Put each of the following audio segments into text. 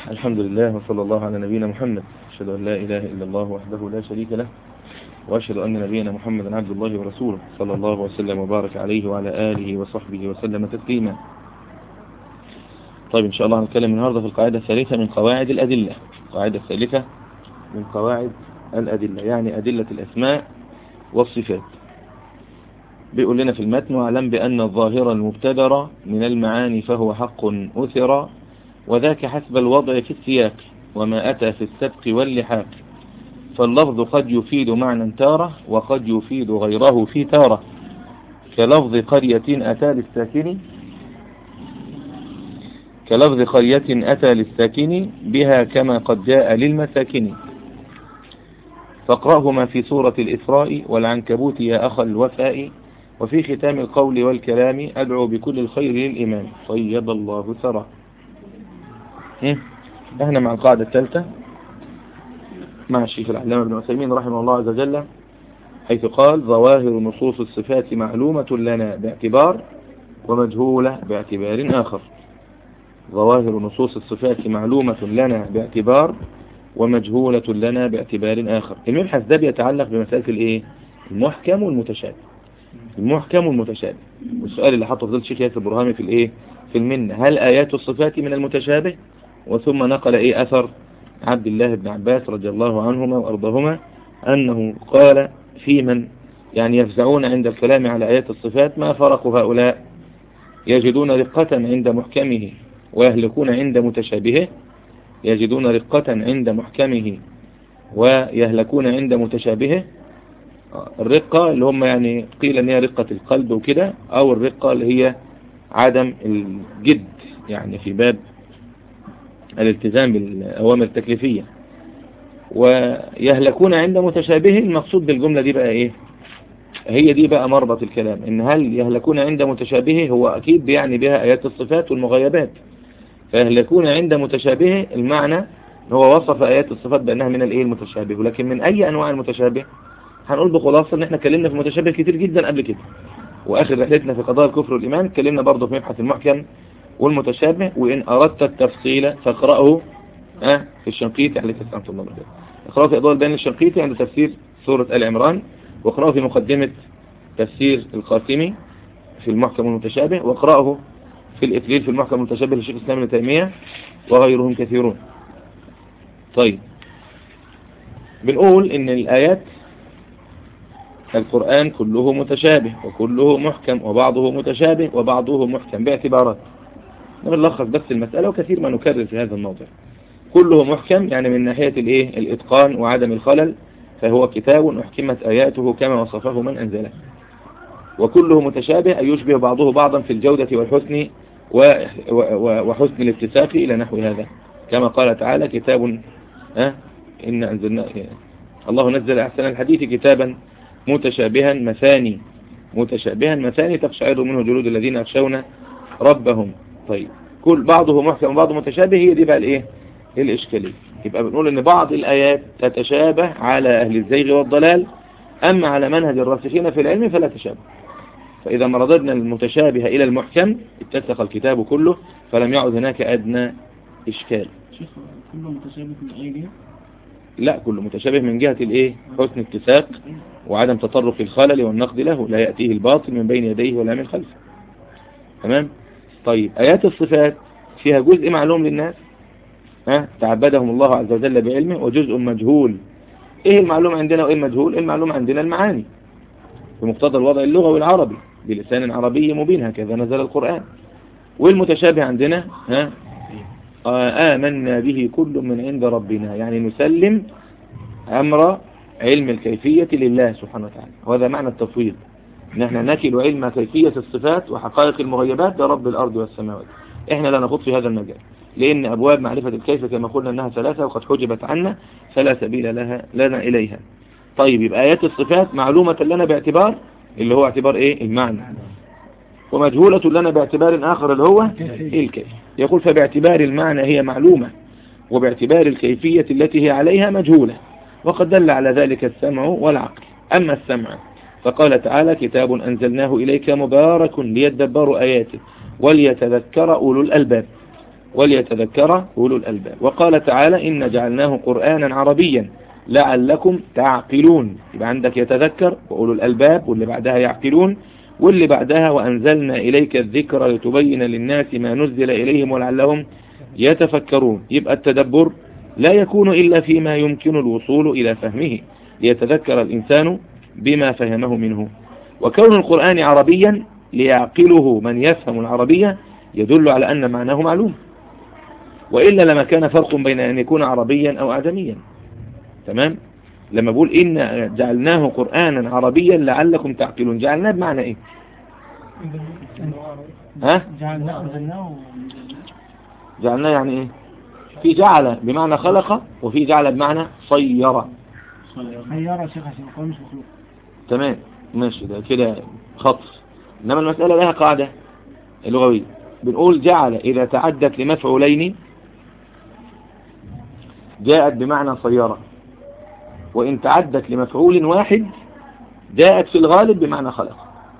الحمد لله وصلى الله على نبينا محمد أشهد أن لا إله إلا الله وحده لا شريك له وأشهد أن نبينا محمد عبد الله ورسوله صلى الله وسلم وبارك عليه وعلى آله وصحبه وسلم تسليما طيب إن شاء الله هنتكلم النهاردة في القاعدة الثالثة من قواعد الأدلة القاعدة الثالثة من قواعد الأدلة يعني أدلة الأسماء والصفات بيقول لنا في المتن واعلم بأن الظاهر المبتدر من المعاني فهو حق أثر وذاك حسب الوضع في السياق وما أتى في السبق واللحاق فاللفظ قد يفيد معنى تارة وقد يفيد غيره في تارة كلفظ قرية أتى للساكن كلفظ قرية أتى للساكن بها كما قد جاء للمساكن فاقرأهما في سورة الإسراء والعنكبوت يا أخ الوفاء وفي ختام القول والكلام أدعو بكل الخير للإمام طيب الله ثرى احنا مع القاعدة الثالثة مع الشيخ العلامة ابن عثيمين رحمه الله عز وجل حيث قال ظواهر نصوص الصفات معلومة لنا باعتبار ومجهولة باعتبار آخر ظواهر نصوص الصفات معلومة لنا باعتبار ومجهولة لنا باعتبار آخر المبحث ده بيتعلق بمسألة الايه المحكم والمتشابه المحكم والمتشابه والسؤال اللي حطه فضل الشيخ ياسر برهامي في الايه في المنة هل آيات الصفات من المتشابه وثم نقل ايه اثر عبد الله بن عباس رضي الله عنهما وارضاهما انه قال في من يعني يفزعون عند الكلام على آيات الصفات ما فرق هؤلاء يجدون رقة عند محكمه ويهلكون عند متشابهه يجدون رقة عند محكمه ويهلكون عند متشابهه الرقة اللي هم يعني قيل ان هي رقة القلب وكده او الرقة اللي هي عدم الجد يعني في باب الالتزام بالأوامر التكليفية ويهلكون عند متشابه المقصود بالجملة دي بقى ايه هي دي بقى مربط الكلام ان هل يهلكون عند متشابه هو اكيد بيعني بها ايات الصفات والمغيبات فيهلكون عند متشابه المعنى هو وصف ايات الصفات بانها من الايه المتشابه ولكن من اي انواع المتشابه هنقول بخلاصة ان احنا اتكلمنا في متشابه كتير جدا قبل كده واخر رحلتنا في قضاء الكفر والايمان اتكلمنا برضه في مبحث المحكم والمتشابه وإن أردت التفصيل فاقرأه أه في الشنقيطي عليه السلام الله عليه اقرأه في إضاءة بين الشنقيطي عند تفسير سورة آل عمران واقرأه في مقدمة تفسير القاسمي في المحكم المتشابه واقرأه في الإكليل في المحكم المتشابه للشيخ الإسلام ابن تيمية وغيرهم كثيرون طيب بنقول إن الآيات القرآن كله متشابه وكله محكم وبعضه متشابه وبعضه محكم باعتبارات نلخص بس المسألة وكثير ما نكرر في هذا الموضوع كله محكم يعني من ناحية الايه الاتقان وعدم الخلل فهو كتاب احكمت آياته كما وصفه من أنزله وكله متشابه أي يشبه بعضه بعضا في الجودة والحسن وحسن الاتساق إلى نحو هذا كما قال تعالى كتاب أه إن أنزلنا الله نزل أحسن الحديث كتابا متشابها مثاني متشابها مثاني تقشعر منه جلود الذين يخشون ربهم طيب كل بعضه محكم وبعضه متشابه هي دي بقى الايه الاشكاليه يبقى بنقول ان بعض الايات تتشابه على اهل الزيغ والضلال اما على منهج الراسخين في العلم فلا تشابه فاذا ما رددنا المتشابه الى المحكم اتسق الكتاب كله فلم يعد هناك ادنى اشكال كله متشابه من اي جهه لا كله متشابه من جهة الايه حسن اتساق وعدم تطرق الخلل والنقد له لا يأتيه الباطل من بين يديه ولا من خلفه تمام طيب آيات الصفات فيها جزء معلوم للناس ها تعبدهم الله عز وجل بعلمه وجزء مجهول ايه المعلوم عندنا وايه المجهول المعلوم عندنا المعاني بمقتضى الوضع اللغوي العربي بلسان عربي مبين هكذا نزل القرآن والمتشابه عندنا ها آمنا به كل من عند ربنا يعني نسلم أمر علم الكيفية لله سبحانه وتعالى وهذا معنى التفويض نحن نكل علم كيفية الصفات وحقائق المغيبات لرب الأرض والسماوات احنا لا نخوض في هذا المجال لأن أبواب معرفة الكيف كما قلنا أنها ثلاثة وقد حجبت عنا فلا سبيل لها لنا إليها طيب يبقى آيات الصفات معلومة لنا باعتبار اللي هو اعتبار إيه المعنى ومجهولة لنا باعتبار آخر اللي هو الكيف يقول فباعتبار المعنى هي معلومة وباعتبار الكيفية التي هي عليها مجهولة وقد دل على ذلك السمع والعقل أما السمع فقال تعالى كتاب أنزلناه إليك مبارك ليدبروا آياته وليتذكر أولو الألباب وليتذكر أولو الألباب وقال تعالى إن جعلناه قرآنا عربيا لعلكم تعقلون يبقى عندك يتذكر وأولو الألباب واللي بعدها يعقلون واللي بعدها وأنزلنا إليك الذكر لتبين للناس ما نزل إليهم ولعلهم يتفكرون يبقى التدبر لا يكون إلا فيما يمكن الوصول إلى فهمه ليتذكر الإنسان بما فهمه منه وكون القرآن عربيا ليعقله من يفهم العربية يدل على أن معناه معلوم وإلا لما كان فرق بين أن يكون عربيا أو أعجميا تمام لما بقول إن جعلناه قرآنا عربيا لعلكم تعقلون جعلناه بمعنى إيه ها جعلناه أنزلناه جعلناه يعني إيه في جعل بمعنى خلق وفي جعل بمعنى صير خيار يا شيخ عشان القرآن مش مخلوق تمام ماشي ده كده خطر إنما المسألة لها قاعدة لغوية بنقول جعل إذا تعدت لمفعولين جاءت بمعنى صيرة وإن تعدت لمفعول واحد جاءت في الغالب بمعنى خلق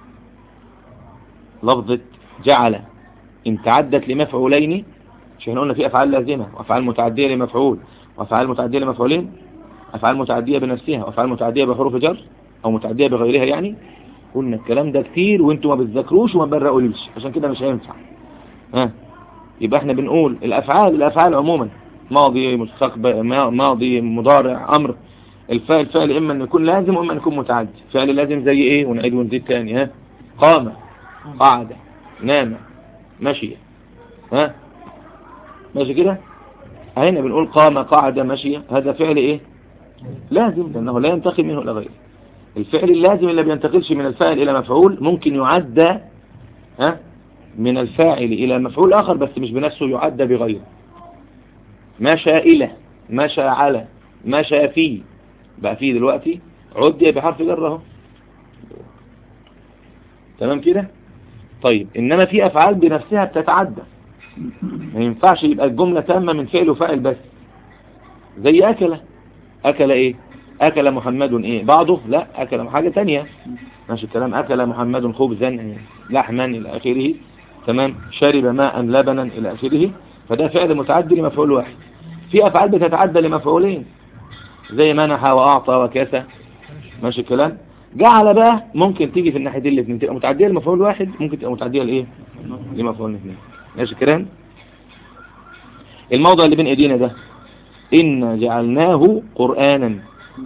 لفظة جعل إن تعدت لمفعولين مش احنا قلنا في أفعال لازمة وأفعال متعدية لمفعول وأفعال متعدية لمفعولين أفعال متعدية بنفسها وأفعال متعدية بحروف جر أو متعدية بغيرها يعني قلنا الكلام ده كتير وانتوا ما بتذاكروش وما برقوليش عشان كده مش هينفع ها يبقى احنا بنقول الأفعال الأفعال عموما ماضي مستقبل ما- ماضي مضارع أمر الفعل الفعل إما أن يكون لازم وإما أن يكون متعدي فعل لازم زي إيه ونعيد ونزيد تاني ها قام قعد نام مشي ها ماشي كده هنا بنقول قام قعد مشي هذا فعل إيه لازم لأنه لا ينتقل منه إلى غيره الفعل اللازم اللي بينتقلش من الفاعل إلى مفعول ممكن يعدى ها من الفاعل إلى مفعول آخر بس مش بنفسه يعدى بغيره مشى إلى مشى على مشى فيه بقى فيه دلوقتي عدي بحرف جر اهو تمام كده طيب إنما في أفعال بنفسها بتتعدى ما ينفعش يبقى الجملة تامة من فعل وفاعل بس زي أكل أكل إيه أكل محمد إيه بعضه لا أكل حاجة تانية ماشي الكلام أكل محمد خبزا لحما إلى آخره تمام شرب ماء لبنا إلى آخره فده فعل متعدي لمفعول واحد في أفعال بتتعدى لمفعولين زي منح وأعطى وكسى ماشي الكلام جعل بقى ممكن تيجي في الناحيتين الاثنين تبقى متعدية لمفعول واحد ممكن تبقى متعدية لإيه لمفعول اثنين ماشي الكلام الموضع اللي بين ايدينا ده إن جعلناه قرآنا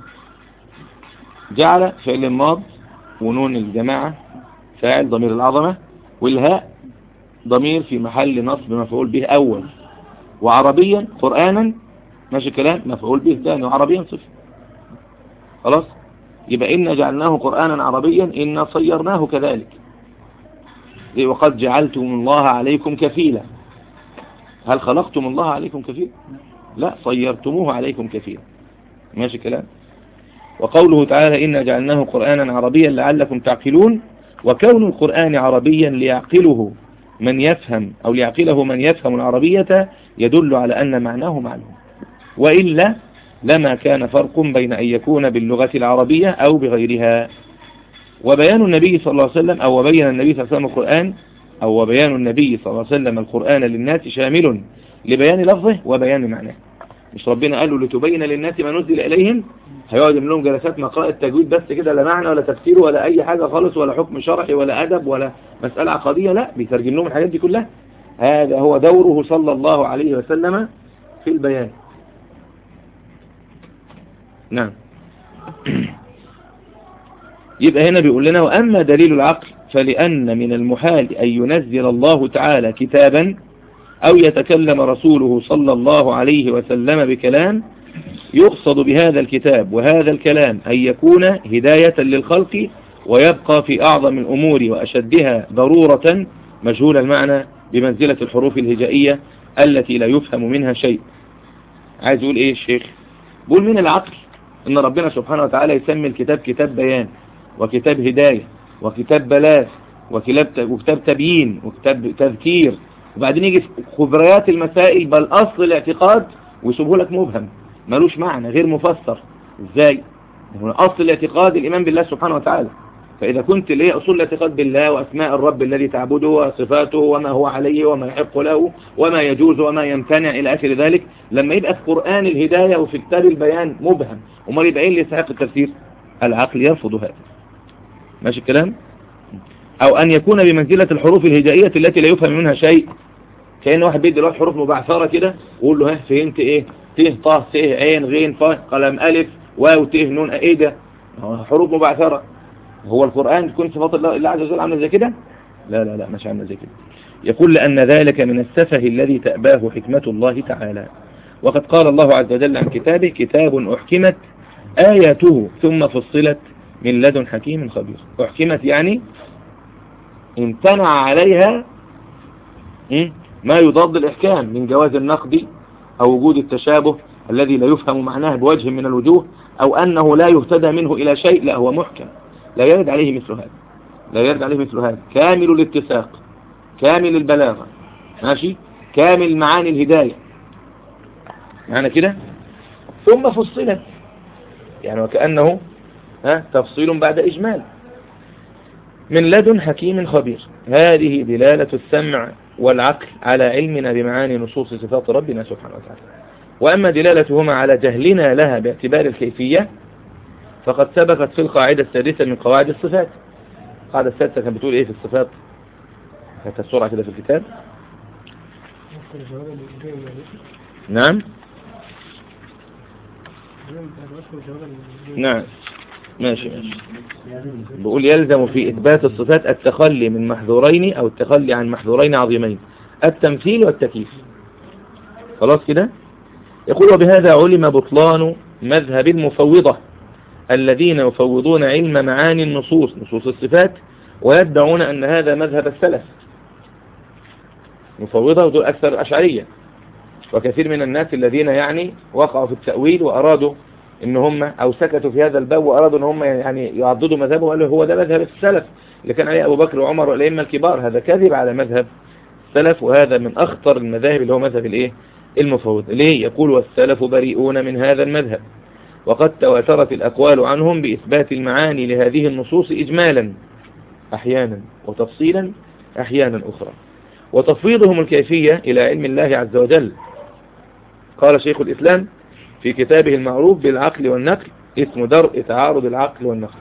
جعل فعل الماض ونون الجماعة فاعل ضمير العظمة والهاء ضمير في محل نصب مفعول به أول وعربيا قرآنا ماشي الكلام مفعول به ثاني وعربيا صفر خلاص يبقى إن جعلناه قرآنا عربيا إن صيرناه كذلك زي وقد جعلتم الله عليكم كفيلا هل خلقتم الله عليكم كفيلا لا صيرتموه عليكم كفيلا ماشي الكلام وقوله تعالى إن جعلناه قرآنا عربيا لعلكم تعقلون وكون القرآن عربيا ليعقله من يفهم أو ليعقله من يفهم العربية يدل على أن معناه معلوم وإلا لما كان فرق بين أن يكون باللغة العربية أو بغيرها وبيان النبي صلى الله عليه وسلم أو وبين النبي صلى الله عليه وسلم القرآن أو وبيان النبي صلى الله عليه وسلم القرآن للناس شامل لبيان لفظه وبيان معناه مش ربنا قال له لتبين للناس ما نزل إليهم هيقعد يعمل لهم جلسات مقراء التجويد بس كده لا معنى ولا تفسير ولا أي حاجة خالص ولا حكم شرعي ولا أدب ولا مسألة عقدية لا بيترجم لهم الحاجات دي كلها هذا هو دوره صلى الله عليه وسلم في البيان نعم يبقى هنا بيقول لنا وأما دليل العقل فلأن من المحال أن ينزل الله تعالى كتابا أو يتكلم رسوله صلى الله عليه وسلم بكلام يقصد بهذا الكتاب وهذا الكلام أن يكون هداية للخلق ويبقى في أعظم الأمور وأشدها ضرورة مجهول المعنى بمنزلة الحروف الهجائية التي لا يفهم منها شيء عايز يقول ايه الشيخ بقول من العقل ان ربنا سبحانه وتعالى يسمي الكتاب كتاب بيان وكتاب هداية وكتاب بلاغ وكتاب وكتاب تبيين وكتاب تذكير وبعدين يجي في خبريات المسائل بل أصل الاعتقاد ويسيبه لك مبهم ملوش معنى غير مفسر ازاي هو أصل الاعتقاد الإيمان بالله سبحانه وتعالى فإذا كنت ليه أصول الاعتقاد بالله وأسماء الرب الذي تعبده وصفاته وما هو عليه وما يحق له وما يجوز وما يمتنع إلى آخر ذلك لما يبقى في قرآن الهداية وفي كتاب البيان مبهم وما يبقى إيه اللي يستحق التفسير العقل يرفض هذا ماشي الكلام أو أن يكون بمنزلة الحروف الهجائية التي لا يفهم منها شيء كأن واحد بيدي الواحد حروف مبعثرة كده ويقول له ها فهمت إيه ت ط س عين غين ف قلم ألف واو ت نون إيه ده هو حروف مبعثرة هو القرآن تكون صفات الله الله عز وجل عامله زي كده لا لا لا مش عامله زي كده يقول لأن ذلك من السفه الذي تأباه حكمة الله تعالى وقد قال الله عز وجل عن كتابه كتاب أحكمت آياته ثم فصلت من لدن حكيم خبير أحكمت يعني امتنع عليها م? ما يضاد الإحكام من جواز النقد أو وجود التشابه الذي لا يفهم معناه بوجه من الوجوه أو أنه لا يهتدى منه إلى شيء لا هو محكم لا يرد عليه مثل هذا لا يرد عليه مثل هذا كامل الاتساق كامل البلاغة ماشي كامل معاني الهداية معنى كده ثم فصلت يعني وكأنه ها تفصيل بعد إجمال من لدن حكيم خبير هذه دلالة السمع والعقل على علمنا بمعاني نصوص صفات ربنا سبحانه وتعالى وأما دلالتهما على جهلنا لها باعتبار الكيفية فقد سبقت في القاعدة السادسة من قواعد الصفات القاعدة السادسة كانت بتقول ايه في الصفات كانت السرعة كده في الكتاب نعم نعم ماشي ماشي بقول يلزم في إثبات الصفات التخلي من محذورين أو التخلي عن محذورين عظيمين التمثيل والتكييف خلاص كده يقول وبهذا علم بطلان مذهب المفوضة الذين يفوضون علم معاني النصوص نصوص الصفات ويدعون أن هذا مذهب السلف مفوضة دول أكثر أشعرية وكثير من الناس الذين يعني وقعوا في التأويل وأرادوا ان هم او سكتوا في هذا الباب وارادوا ان هم يعني يعضدوا مذهبه وقالوا هو ده مذهب السلف اللي كان عليه ابو بكر وعمر والائمه الكبار هذا كذب على مذهب السلف وهذا من اخطر المذاهب اللي هو مذهب الايه المفوض ليه يقول والسلف بريئون من هذا المذهب وقد تواترت الاقوال عنهم باثبات المعاني لهذه النصوص اجمالا احيانا وتفصيلا احيانا اخرى وتفويضهم الكيفية الى علم الله عز وجل قال شيخ الاسلام في كتابه المعروف بالعقل والنقل اسمه درء تعارض العقل والنقل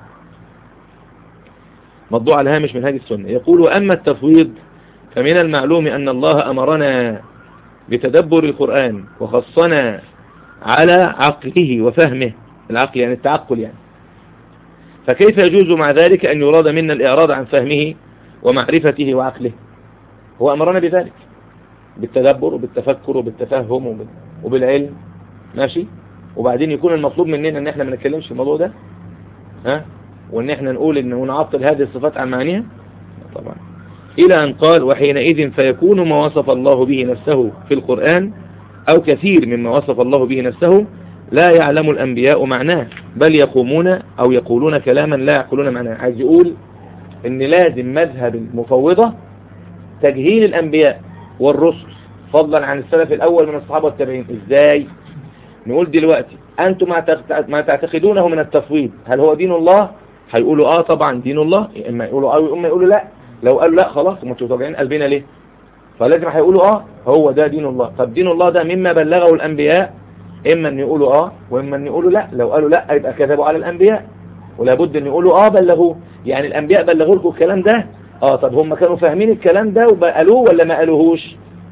موضوع على هامش منهاج السنة يقول وأما التفويض فمن المعلوم أن الله أمرنا بتدبر القرآن وخصنا على عقله وفهمه العقل يعني التعقل يعني فكيف يجوز مع ذلك أن يراد منا الإعراض عن فهمه ومعرفته وعقله هو أمرنا بذلك بالتدبر وبالتفكر وبالتفهم وبالعلم ماشي وبعدين يكون المطلوب مننا ان احنا ما نتكلمش في الموضوع ده ها وان احنا نقول ان ونعطل هذه الصفات عن معانيها طبعا الى ان قال وحينئذ فيكون ما وصف الله به نفسه في القرآن او كثير مما وصف الله به نفسه لا يعلم الانبياء معناه بل يقومون او يقولون كلاما لا يعقلون معناه عايز يقول ان لازم مذهب المفوضة تجهيل الانبياء والرسل فضلا عن السلف الاول من الصحابة والتابعين ازاي نقول دلوقتي أنتم ما تعتقدونه من التفويض هل هو دين الله هيقولوا آه طبعا دين الله إما يقولوا آه وإما يقولوا لا لو قالوا لا خلاص ما انتوا طالعين قلبنا ليه فلازم هيقولوا آه هو ده دين الله طب دين الله ده مما بلغه الأنبياء إما أن يقولوا آه وإما أن يقولوا لا لو قالوا لا يبقى كذبوا على الأنبياء ولا بد أن يقولوا آه بلغوه يعني الأنبياء بلغوا لكم الكلام ده آه طب هم كانوا فاهمين الكلام ده وقالوه ولا ما قالوهوش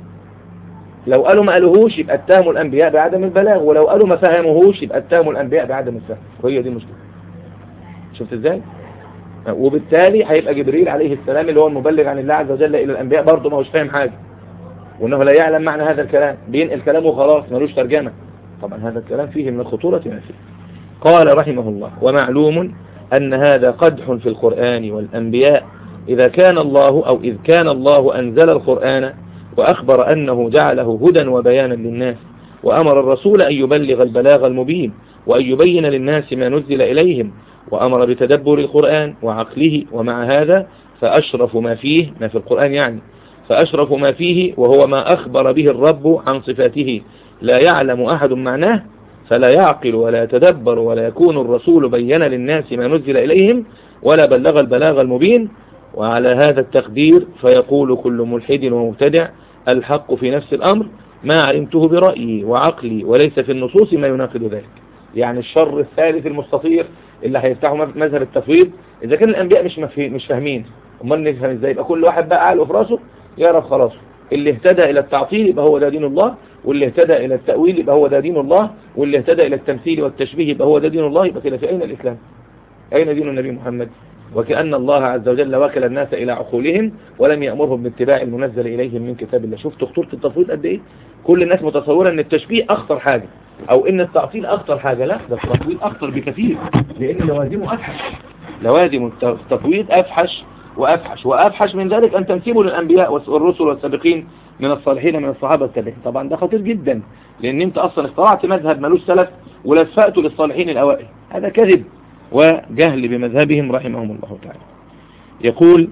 لو قالوا ما قالوهوش يبقى اتهموا الأنبياء بعدم البلاغ ولو قالوا ما فهموهوش يبقى اتهموا الأنبياء بعدم الفهم وهي دي المشكلة شفت ازاي وبالتالي هيبقى جبريل عليه السلام اللي هو المبلغ عن الله عز وجل إلى الأنبياء برضه ما هوش فاهم حاجة وأنه لا يعلم معنى هذا الكلام بينقل كلامه خلاص ملوش ترجمة طبعا هذا الكلام فيه من الخطورة ما فيه قال رحمه الله ومعلوم أن هذا قدح في القرآن والأنبياء إذا كان الله أو إذ كان الله أنزل القرآن وأخبر أنه جعله هدى وبيانا للناس وأمر الرسول أن يبلغ البلاغ المبين وأن يبين للناس ما نزل إليهم وأمر بتدبر القرآن وعقله ومع هذا فأشرف ما فيه ما في القرآن يعني فأشرف ما فيه وهو ما أخبر به الرب عن صفاته لا يعلم أحد معناه فلا يعقل ولا يتدبر ولا يكون الرسول بين للناس ما نزل إليهم ولا بلغ البلاغ المبين وعلى هذا التقدير فيقول كل ملحد ومبتدع الحق في نفس الأمر ما علمته برأيي وعقلي وليس في النصوص ما يناقض ذلك يعني الشر الثالث المستطير اللي هيفتحوا مذهب التفويض إذا كان الأنبياء مش مفهي- مش فاهمين أمال نفهم إزاي يبقى كل واحد بقى عقله في راسه يعرف خلاص اللي اهتدى إلى التعطيل يبقى هو ده دين الله واللي اهتدى إلى التأويل يبقى هو ده دين الله واللي اهتدى إلى التمثيل والتشبيه يبقى هو ده دين الله يبقى كده في أين الإسلام أين دين النبي محمد وكأن الله عز وجل وكل الناس إلى عقولهم ولم يأمرهم باتباع المنزل إليهم من كتاب الله شفت خطورة التفويض قد إيه كل الناس متصورة أن التشبيه أخطر حاجة أو أن التعطيل أخطر حاجة لا ده التفويض أخطر بكثير لأن لوازمه أفحش لوازم التفويض أفحش وأفحش وأفحش من ذلك أن تنسبه للأنبياء والرسل والسابقين من الصالحين من الصحابة التابعين طبعا ده خطير جدا لأن أنت أصلا اخترعت مذهب ملوش سلف ولفأته للصالحين الأوائل هذا كذب وجهل بمذهبهم رحمهم الله تعالى يقول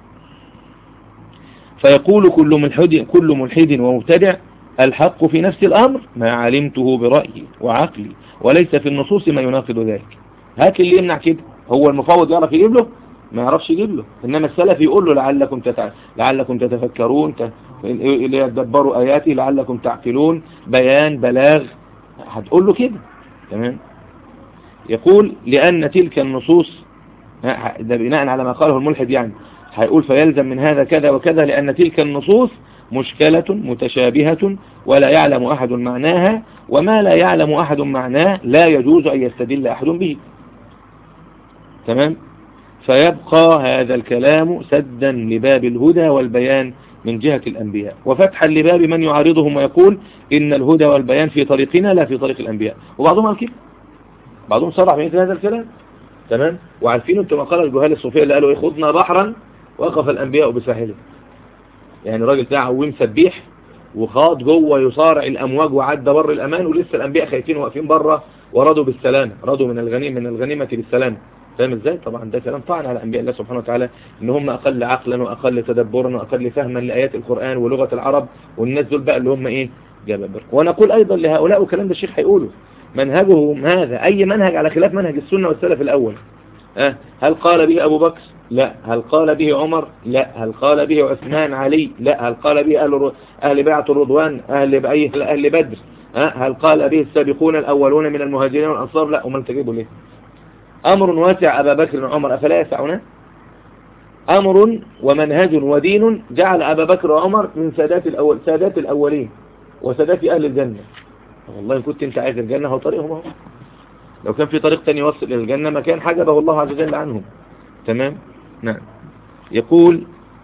فيقول كل ملحد كل ملحد ومبتدع الحق في نفس الأمر ما علمته برأيي وعقلي وليس في النصوص ما يناقض ذلك هات اللي يمنع كده هو المفوض يعرف يجيب له ما يعرفش يجيب له إنما السلف يقول له لعلكم تتع... لعلكم تتفكرون ت... ليتدبروا آياتي لعلكم تعقلون بيان بلاغ هتقول له كده تمام يقول لأن تلك النصوص ده بناء على ما قاله الملحد يعني هيقول فيلزم من هذا كذا وكذا لأن تلك النصوص مشكلة متشابهة ولا يعلم أحد معناها وما لا يعلم أحد معناه لا يجوز أن يستدل أحد به تمام فيبقى هذا الكلام سدا لباب الهدى والبيان من جهة الأنبياء وفتحا لباب من يعارضهم ويقول إن الهدى والبيان في طريقنا لا في طريق الأنبياء وبعضهم قال كده بعضهم صرح بمثل هذا الكلام تمام وعارفين انتم قال الجهال الصوفيه اللي قالوا ايه خضنا بحرا وقف الانبياء بساحله يعني راجل بتاع عويم سبيح وخاض جوه يصارع الامواج وعدى بر الامان ولسه الانبياء خايفين واقفين بره ورضوا بالسلامه رضوا من الغنيمه من الغنيمه بالسلامه فاهم ازاي طبعا ده كلام طعن على انبياء الله سبحانه وتعالى ان هم اقل عقلا واقل تدبرا واقل فهما لايات القران ولغه العرب والناس دول بقى اللي هم ايه جبابره ونقول ايضا لهؤلاء وكلام ده الشيخ هيقوله منهجهم هذا أي منهج على خلاف منهج السنة والسلف الأول أه هل قال به أبو بكر لا هل قال به عمر لا هل قال به عثمان علي لا هل قال به أهل, أهل بيعة الرضوان أهل, بأي أهل بدر أه هل قال به السابقون الأولون من المهاجرين والأنصار لا أمال تجيبوا ليه أمر واسع أبا بكر وعمر أفلا يسعنا أمر ومنهج ودين جعل أبا بكر وعمر من سادات, الأول سادات الأولين وسادات أهل الجنة والله إن كنت انت عايز الجنة هو طريقهم اهو لو كان في طريق تاني يوصل إلى الجنة ما كان حجبه الله عز وجل عنهم تمام نعم يقول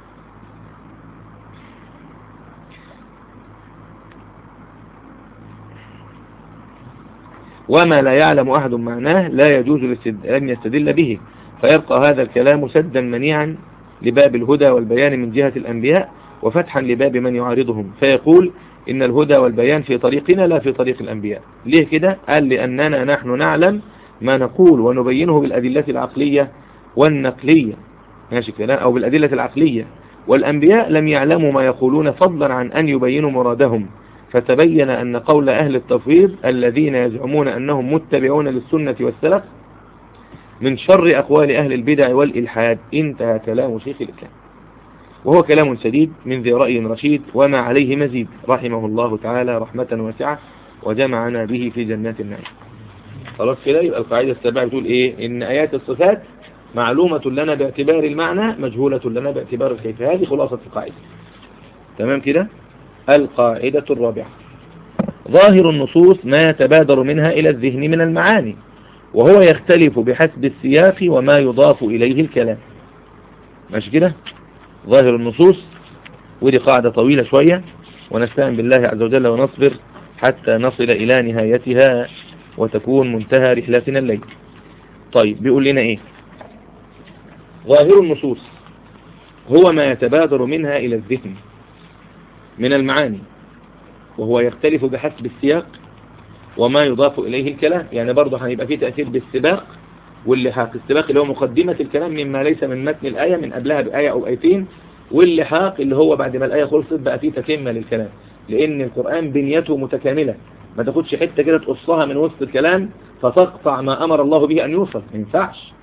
وما لا يعلم أحد معناه لا يجوز أن يستدل به فيبقى هذا الكلام سدا منيعا لباب الهدى والبيان من جهة الأنبياء وفتحا لباب من يعارضهم فيقول إن الهدى والبيان في طريقنا لا في طريق الأنبياء ليه كده؟ قال لأننا نحن نعلم ما نقول ونبينه بالأدلة العقلية والنقلية ماشي كلام أو بالأدلة العقلية والأنبياء لم يعلموا ما يقولون فضلا عن أن يبينوا مرادهم فتبين أن قول أهل التفويض الذين يزعمون أنهم متبعون للسنة والسلف من شر أقوال أهل البدع والإلحاد انتهى كلام شيخ الإسلام وهو كلام سديد من ذي رأي رشيد وما عليه مزيد رحمه الله تعالى رحمة واسعة وجمعنا به في جنات النعيم خلاص كده يبقى القاعدة السابعة بتقول ايه ان ايات الصفات معلومة لنا باعتبار المعنى مجهولة لنا باعتبار الكيفية هذه خلاصة القاعدة تمام كده القاعدة الرابعة ظاهر النصوص ما يتبادر منها إلى الذهن من المعاني وهو يختلف بحسب السياق وما يضاف إليه الكلام ماشي كده ظاهر النصوص ودي قاعدة طويلة شوية ونستعين بالله عز وجل ونصبر حتى نصل إلى نهايتها وتكون منتهى رحلتنا الليل طيب بيقول لنا ايه ظاهر النصوص هو ما يتبادر منها إلى الذهن من المعاني وهو يختلف بحسب السياق وما يضاف إليه الكلام يعني برضه هيبقى فيه تأثير بالسباق واللحاق السباق اللي هو مقدمة الكلام مما ليس من متن الآية من قبلها بآية أو آيتين واللحاق اللي هو بعد ما الآية خلصت بقى فيه تتمة للكلام لأن القرآن بنيته متكاملة ما تاخدش حتة كده تقصها من وسط الكلام فتقطع ما أمر الله به أن يوصل ما ينفعش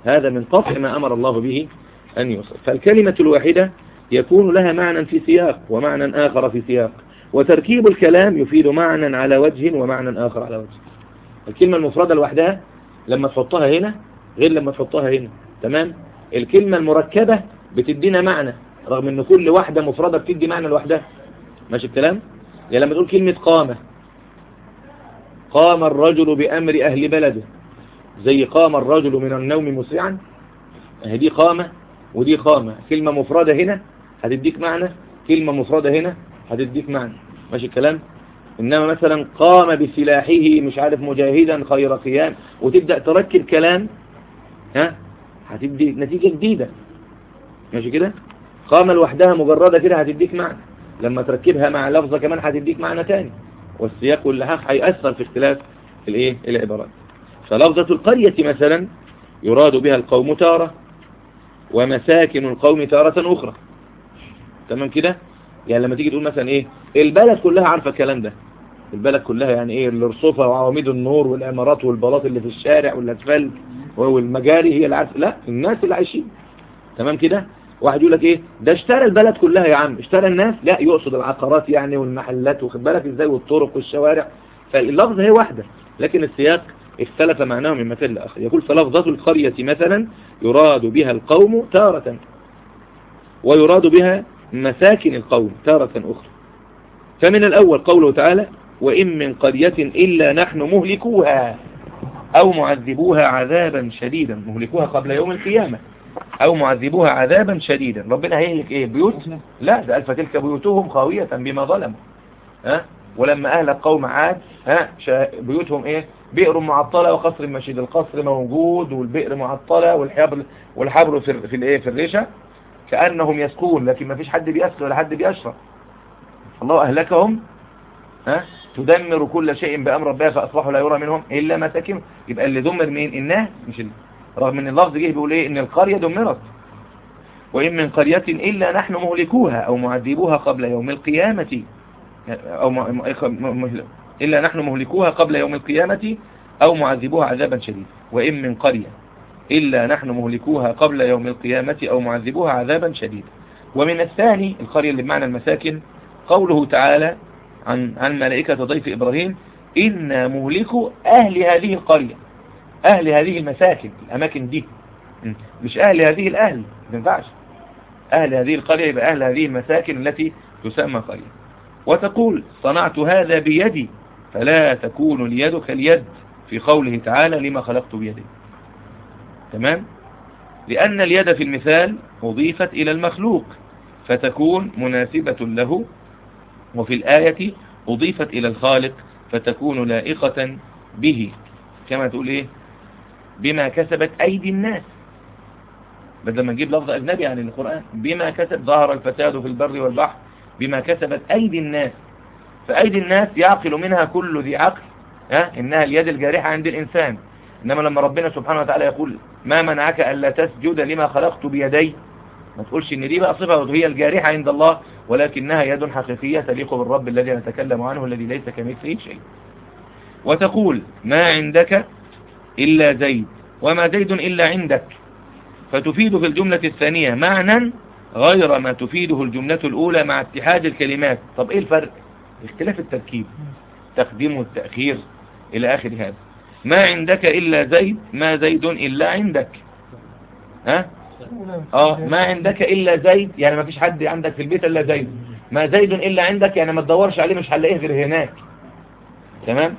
هذا من قطع ما أمر الله به أن يوصف فالكلمة الواحدة يكون لها معنى في سياق ومعنى آخر في سياق وتركيب الكلام يفيد معنى على وجه ومعنى آخر على وجه الكلمة المفردة لوحدها لما تحطها هنا غير لما تحطها هنا تمام الكلمة المركبة بتدينا معنى رغم ان كل واحدة مفردة بتدي معنى لوحدها ماشي الكلام يعني لما تقول كلمة قامة قام الرجل بأمر أهل بلده زي قام الرجل من النوم مسرعا اهي دي قامة ودي قامة كلمة مفردة هنا هتديك معنى كلمة مفردة هنا هتديك معنى ماشي الكلام إنما مثلا قام بسلاحه مش عارف مجاهدا خير قيام وتبدأ تركب كلام ها هتدي نتيجة جديدة ماشي كده قام لوحدها مجردة كده هتديك معنى لما تركبها مع لفظة كمان هتديك معنى تاني والسياق واللحاق هيأثر في اختلاف الايه العبارات فلفظة القرية مثلا يراد بها القوم تارة ومساكن القوم تارة أخرى تمام كده يعني لما تيجي تقول مثلا ايه البلد كلها عارفة الكلام ده البلد كلها يعني ايه الرصوفة وعواميد النور والامارات والبلاط اللي في الشارع والاسفلت والمجاري هي اللي عارفة لا الناس اللي عايشين تمام كده واحد يقول لك ايه ده اشترى البلد كلها يا عم اشترى الناس لا يقصد العقارات يعني والمحلات واخد بالك ازاي والطرق والشوارع فاللفظ هي واحدة لكن السياق اختلف معناه من مثل لآخر يقول فلفظة القرية مثلا يراد بها القوم تارة ويراد بها مساكن القوم تارة أخرى فمن الأول قوله تعالى وإن من قرية إلا نحن مهلكوها أو معذبوها عذابا شديدا مهلكوها قبل يوم القيامة أو معذبوها عذابا شديدا ربنا هيهلك إيه بيوت لا ده ألف تلك بيوتهم خاوية بما ظلموا ها ولما أهلك قوم عاد ها بيوتهم إيه بئر معطلة وقصر مشيد القصر موجود والبئر معطلة والحبر والحبر في في الايه في الريشة كأنهم يسقون لكن ما فيش حد بيسقي ولا حد بيشرب الله أهلكهم ها تدمر كل شيء بأمر ربها فأصبحوا لا يرى منهم إلا مساكن يبقى اللي دمر مين الناس مش اللي. رغم ان اللفظ جه بيقول ايه ان القرية دمرت وإن من قرية إلا نحن مهلكوها أو معذبوها قبل يوم القيامة أو م... م... إلا نحن مهلكوها قبل يوم القيامة أو معذبوها عذابا شديدا وإن من قرية إلا نحن مهلكوها قبل يوم القيامة أو معذبوها عذابا شديدا ومن الثاني القرية اللي بمعنى المساكن قوله تعالى عن عن ملائكة ضيف إبراهيم إنا مهلكوا أهل هذه القرية أهل هذه المساكن الأماكن دي مش أهل هذه الأهل ما ينفعش أهل هذه القرية يبقى أهل هذه المساكن التي تسمى قرية وتقول صنعت هذا بيدي فلا تكون اليد كاليد في قوله تعالى لما خلقت بيدي تمام لأن اليد في المثال أضيفت إلى المخلوق فتكون مناسبة له وفي الآية أضيفت إلى الخالق فتكون لائقة به كما تقول إيه بما كسبت أيدي الناس بدل ما نجيب لفظ أجنبي عن القرآن بما كسب ظهر الفساد في البر والبحر بما كسبت أيدي الناس فأيدي الناس يعقل منها كل ذي عقل ها إنها اليد الجارحة عند الإنسان إنما لما ربنا سبحانه وتعالى يقول ما منعك ألا تسجد لما خلقت بيدي ما تقولش إن دي بقى صفة هي الجارحة عند الله ولكنها يد حقيقية تليق بالرب الذي نتكلم عنه الذي ليس كمثله شيء وتقول ما عندك إلا زيد وما زيد إلا عندك فتفيد في الجملة الثانية معنى غير ما تفيده الجملة الأولى مع اتحاد الكلمات طب إيه الفرق اختلاف التركيب تقديم والتأخير إلى آخر هذا ما عندك إلا زيد ما زيد إلا عندك ها اه ما عندك إلا زيد يعني ما فيش حد عندك في البيت إلا زيد ما زيد إلا عندك يعني ما تدورش عليه مش هنلاقيه غير هناك تمام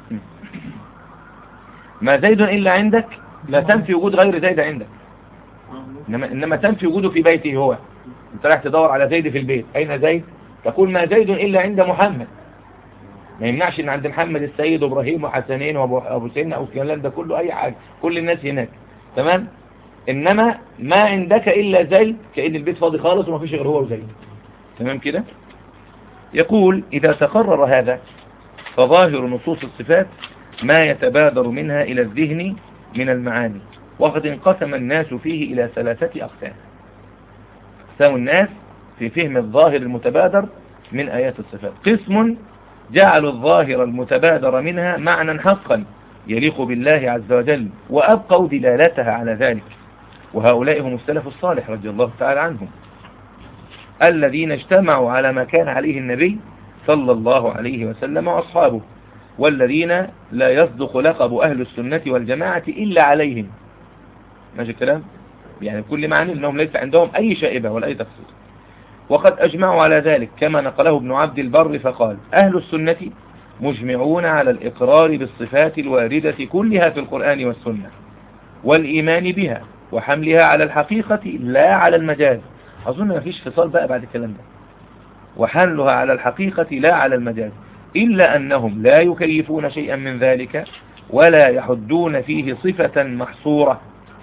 ما زيد إلا عندك لا تنفي وجود غير زيد عندك إنما, إنما تنفي وجوده في بيته هو انت رايح تدور على زيد في البيت أين زيد تقول ما زيد إلا عند محمد ما يمنعش ان عند محمد السيد وابراهيم وحسنين وابو سيدنا او الكلام ده كله اي حاجة كل الناس هناك تمام انما ما عندك الا زيد كأن البيت فاضي خالص وما فيش غير هو وزيد تمام كده يقول اذا تقرر هذا فظاهر نصوص الصفات ما يتبادر منها الى الذهن من المعاني وقد انقسم الناس فيه الى ثلاثة اقسام اقسام الناس في فهم الظاهر المتبادر من آيات الصفات قسم جعلوا الظاهر المتبادر منها معنى حقا يليق بالله عز وجل وأبقوا دلالتها على ذلك وهؤلاء هم السلف الصالح رضي الله تعالى عنهم الذين اجتمعوا على ما كان عليه النبي صلى الله عليه وسلم وأصحابه والذين لا يصدق لقب أهل السنة والجماعة إلا عليهم ماشي الكلام يعني كل معنى أنهم ليس عندهم أي شائبة ولا أي تفسير وقد أجمعوا على ذلك كما نقله ابن عبد البر فقال أهل السنة مجمعون على الإقرار بالصفات الواردة كلها في القرآن والسنة والإيمان بها وحملها على الحقيقة لا على المجاز أظن ما فيش فصال بقى بعد الكلام ده وحملها على الحقيقة لا على المجاز إلا أنهم لا يكيفون شيئا من ذلك ولا يحدون فيه صفة محصورة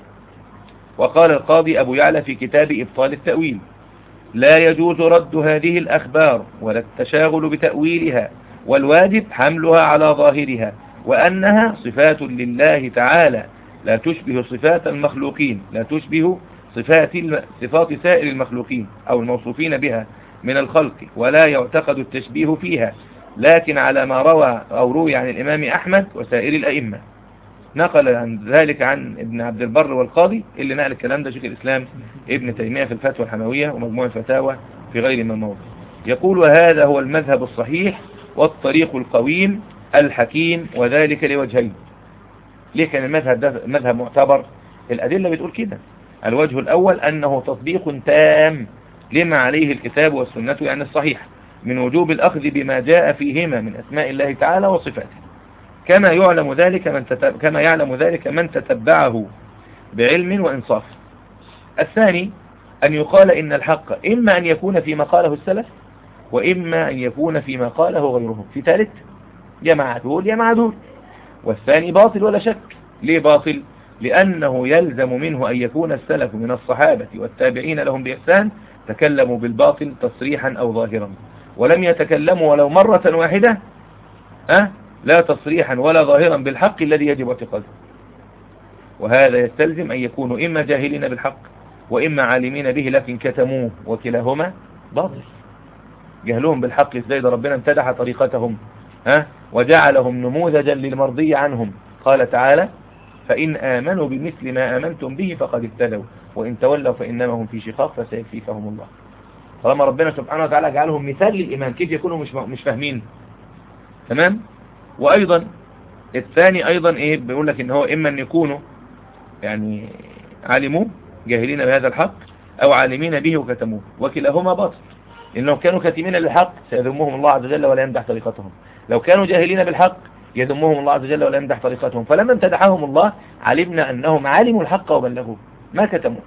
وقال القاضي أبو يعلى في كتاب إبطال التأويل لا يجوز رد هذه الأخبار ولا التشاغل بتأويلها والواجب حملها على ظاهرها وأنها صفات لله تعالى لا تشبه صفات المخلوقين لا تشبه صفات صفات سائر المخلوقين أو الموصوفين بها من الخلق ولا يعتقد التشبيه فيها لكن على ما روى أو روي عن الإمام أحمد وسائر الأئمة نقل عن ذلك عن ابن عبد البر والقاضي اللي نقل الكلام ده شيخ الإسلام ابن تيمية في الفتوى الحموية ومجموع الفتاوى في غير من موضع يقول وهذا هو المذهب الصحيح والطريق القويم الحكيم وذلك لوجهين ليه كان المذهب ده مذهب معتبر الأدلة بتقول كده الوجه الأول أنه تطبيق تام لما عليه الكتاب والسنة يعني الصحيح من وجوب الأخذ بما جاء فيهما من أسماء الله تعالى وصفاته كما يعلم ذلك من تتب... كما يعلم ذلك من تتبعه بعلم وإنصاف الثاني أن يقال إن الحق إما أن يكون فيما قاله السلف وإما أن يكون فيما قاله غيرهم في ثالث يا مع دول يا مع دول والثاني باطل ولا شك ليه باطل لأنه يلزم منه أن يكون السلف من الصحابة والتابعين لهم بإحسان تكلموا بالباطل تصريحا أو ظاهرا ولم يتكلموا ولو مرة واحدة أه؟ لا تصريحا ولا ظاهرا بالحق الذي يجب اعتقاده وهذا يستلزم أن يكونوا إما جاهلين بالحق وإما عالمين به لكن كتموه وكلاهما باطل جهلهم بالحق ازاي ده ربنا امتدح طريقتهم ها وجعلهم نموذجا للمرضي عنهم قال تعالى فإن آمنوا بمثل ما آمنتم به فقد اهتدوا وإن تولوا فإنما هم في شقاق فسيكفيكهم الله طالما ربنا سبحانه وتعالى جعلهم مثال للإيمان كيف يكونوا مش مش فاهمين تمام وأيضا الثاني أيضا إيه بيقول لك إن هو إما أن يكونوا يعني علموا جاهلين بهذا الحق أو عالمين به وكتموه وكلاهما باطل إنهم كانوا كاتمين للحق سيذمهم الله عز وجل ولا يمدح طريقتهم لو كانوا جاهلين بالحق يذمهم الله عز وجل ولا يمدح طريقتهم فلما امتدحهم الله علمنا أنهم علموا الحق وبلغوه ما كتموه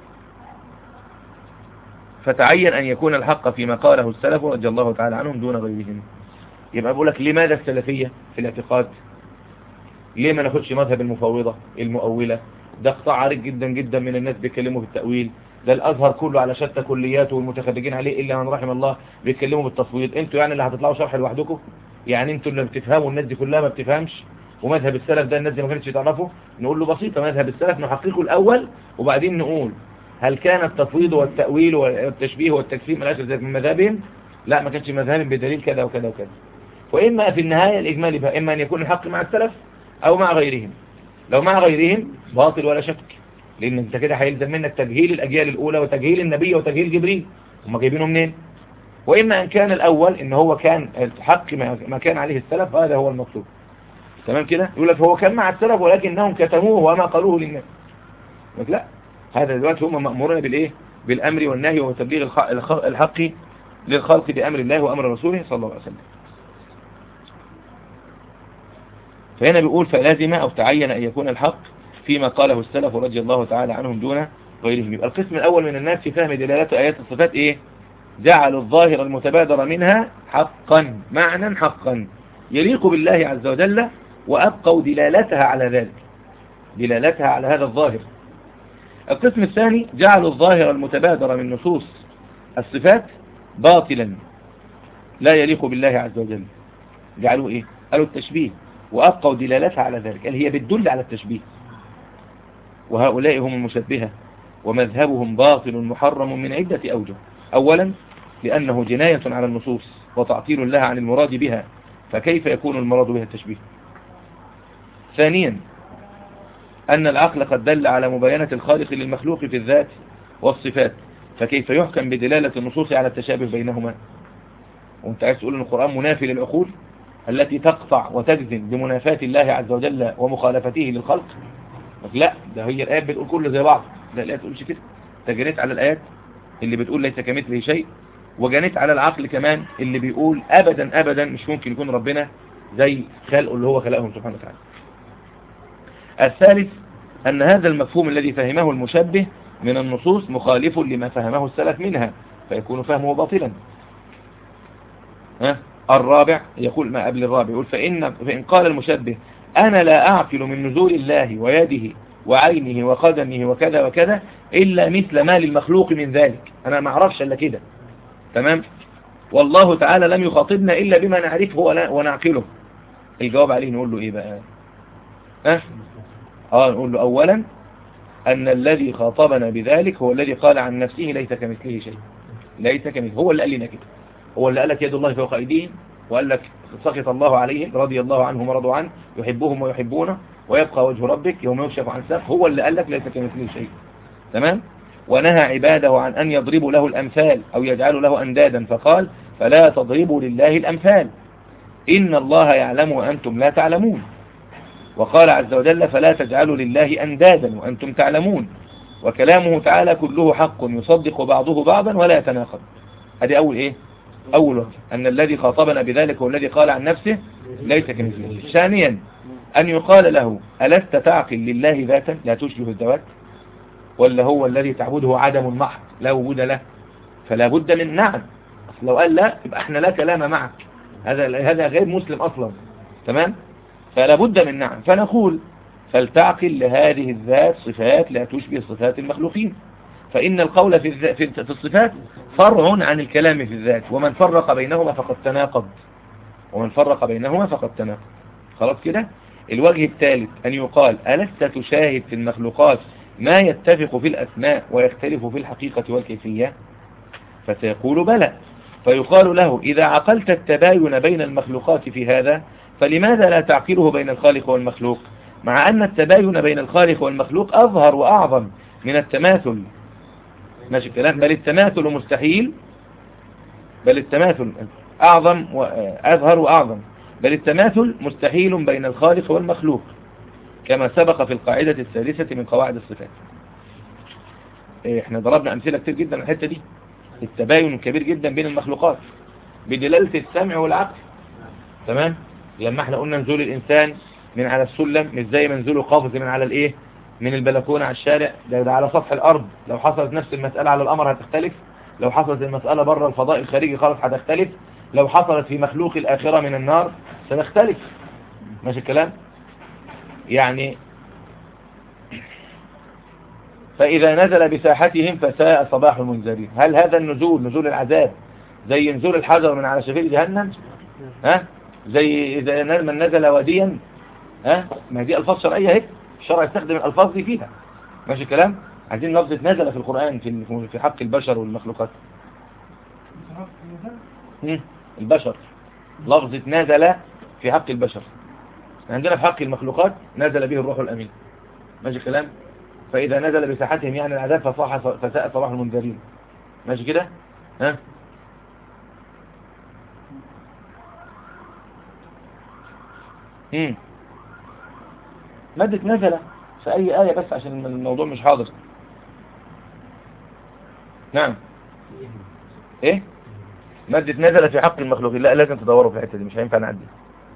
فتعين أن يكون الحق فيما قاله السلف رضي الله تعالى عنهم دون غيرهم يبقى بقول لك لماذا السلفية في الاعتقاد ليه ما ناخدش مذهب المفوضة المؤولة ده قطاع عريض جدا جدا من الناس بيتكلموا في التأويل ده الأزهر كله على شتى كلياته والمتخرجين عليه إلا من رحم الله بيتكلموا بالتصويت انتوا يعني اللي هتطلعوا شرح لوحدكم يعني انتوا اللي بتفهموا الناس دي كلها ما بتفهمش ومذهب السلف ده الناس دي ما كانتش تعرفه نقول له بسيطة مذهب السلف نحققه الأول وبعدين نقول هل كان التفويض والتأويل والتشبيه والتكفير من الآخر من مذهبهم لا ما كانش مذهب بدليل كذا وكذا وكذا وإما في النهاية الإجمالي بها إما أن يكون الحق مع السلف أو مع غيرهم لو مع غيرهم باطل ولا شك لأن أنت كده هيلزم منك تجهيل الأجيال الأولى وتجهيل النبي وتجهيل جبريل هم جايبينه منين وإما أن كان الأول إن هو كان الحق ما كان عليه السلف هذا هو المطلوب تمام كده يقول لك هو كان مع السلف ولكنهم كتموه وما قالوه للناس لك لا هذا دلوقتي هم مأمورون بالإيه بالأمر والنهي وتبليغ الحق للخلق بأمر الله وأمر رسوله صلى الله عليه وسلم فهنا بيقول فلازم أو تعين أن يكون الحق فيما قاله السلف رضي الله تعالى عنهم دون غيرهم يبقى القسم الأول من الناس في فهم دلالات آيات الصفات إيه جعلوا الظاهر المتبادر منها حقا معنى حقا يليق بالله عز وجل وأبقوا دلالتها على ذلك دلالتها على هذا الظاهر القسم الثاني جعلوا الظاهر المتبادر من نصوص الصفات باطلا لا يليق بالله عز وجل جعلوا ايه قالوا التشبيه وأبقوا دلالتها على ذلك قال هي بتدل على التشبيه وهؤلاء هم المشبهة ومذهبهم باطل محرم من عدة أوجه أولا لأنه جناية على النصوص وتعطيل لها عن المراد بها فكيف يكون المراد بها التشبيه ثانيا أن العقل قد دل على مباينة الخالق للمخلوق في الذات والصفات فكيف يحكم بدلالة النصوص على التشابه بينهما وانت عايز تقول ان القرآن منافي للعقول التي تقطع وتجزم بمنافاة الله عز وجل ومخالفته للخلق لا ده هي الآيات بتقول كله زي بعض لا الآيات تقولش كده تجنيت على الآيات اللي بتقول ليس كمثله شيء وجنيت على العقل كمان اللي بيقول أبدا أبدا مش ممكن يكون ربنا زي خلقه اللي هو خلقهم سبحانه وتعالى الثالث أن هذا المفهوم الذي فهمه المشبه من النصوص مخالف لما فهمه السلف منها فيكون فهمه باطلا ها الرابع يقول ما قبل الرابع يقول فإن, فإن قال المشبه أنا لا أعقل من نزول الله ويده وعينه وقدمه وكذا وكذا إلا مثل ما للمخلوق من ذلك أنا ما أعرفش إلا كده تمام والله تعالى لم يخاطبنا إلا بما نعرفه ونعقله الجواب عليه نقول له إيه بقى ها آه نقول له أولا أن الذي خاطبنا بذلك هو الذي قال عن نفسه ليس كمثله شيء ليس كمثله هو اللي قال لنا كده هو اللي قال لك يد الله فوق أيديهم وقال لك سخط الله عليهم رضي الله عنهم ورضوا عنه يحبهم ويحبونه ويبقى وجه ربك يوم يكشف عن ساق هو اللي قال لك ليس كمثله شيء تمام ونهى عباده عن أن يضربوا له الأمثال أو يجعلوا له أندادا فقال فلا تضربوا لله الأمثال إن الله يعلم وأنتم لا تعلمون وقال عز وجل فلا تجعلوا لله أندادا وأنتم تعلمون وكلامه تعالى كله حق يصدق بعضه بعضا ولا يتناقض هذه أول إيه أول وجه أن الذي خاطبنا بذلك هو الذي قال عن نفسه ليس كمثله ثانيا أن يقال له ألست تعقل لله ذاتا لا تشبه الذوات ولا هو الذي تعبده عدم محض لا وجود له فلا بد من نعم لو قال لا يبقى احنا لا كلام معك هذا هذا غير مسلم أصلا تمام فلا بد من نعم فنقول فلتعقل لهذه الذات صفات لا تشبه صفات المخلوقين فإن القول في, في الصفات فرع عن الكلام في الذات ومن فرق بينهما فقد تناقض ومن فرق بينهما فقد تناقض خلاص كده الوجه الثالث أن يقال ألست تشاهد في المخلوقات ما يتفق في الأسماء ويختلف في الحقيقة والكيفية فسيقول بلى فيقال له إذا عقلت التباين بين المخلوقات في هذا فلماذا لا تعقله بين الخالق والمخلوق مع أن التباين بين الخالق والمخلوق أظهر وأعظم من التماثل ماشي الكلام بل التماثل مستحيل بل التماثل أعظم وأظهر وأعظم بل التماثل مستحيل بين الخالق والمخلوق كما سبق في القاعدة الثالثة من قواعد الصفات إيه، احنا ضربنا أمثلة كتير جدا على الحتة دي التباين كبير جدا بين المخلوقات بدلالة السمع والعقل تمام لما احنا قلنا نزول الإنسان من على السلم مش زي ما نزوله قافز من على الايه من البلكونة على الشارع ده, ده على سطح الأرض لو حصلت نفس المسألة على القمر هتختلف لو حصلت المسألة بره الفضاء الخارجي خالص هتختلف لو حصلت في مخلوق الآخرة من النار ستختلف ماشي الكلام يعني فإذا نزل بساحتهم فساء صباح المنذرين هل هذا النزول نزول العذاب زي نزول الحجر من على شفير جهنم ها زي إذا من نزل واديا ها ما دي ألفاظ شرعية هيك الشرع يستخدم الألفاظ دي فيها ماشي الكلام عايزين لفظة نزل في القرآن في في حق البشر والمخلوقات البشر لفظة نزل في حق البشر عندنا في حق المخلوقات نزل به الروح الأمين ماشي الكلام فإذا نزل بساحتهم يعني العذاب فصاح فساء صباح المنذرين ماشي كده ها امم مادة نزل في أي آية بس عشان الموضوع مش حاضر نعم ايه مادة نزل في حق المخلوقين لا لازم تدوروا في الحتة دي مش هينفع نعدي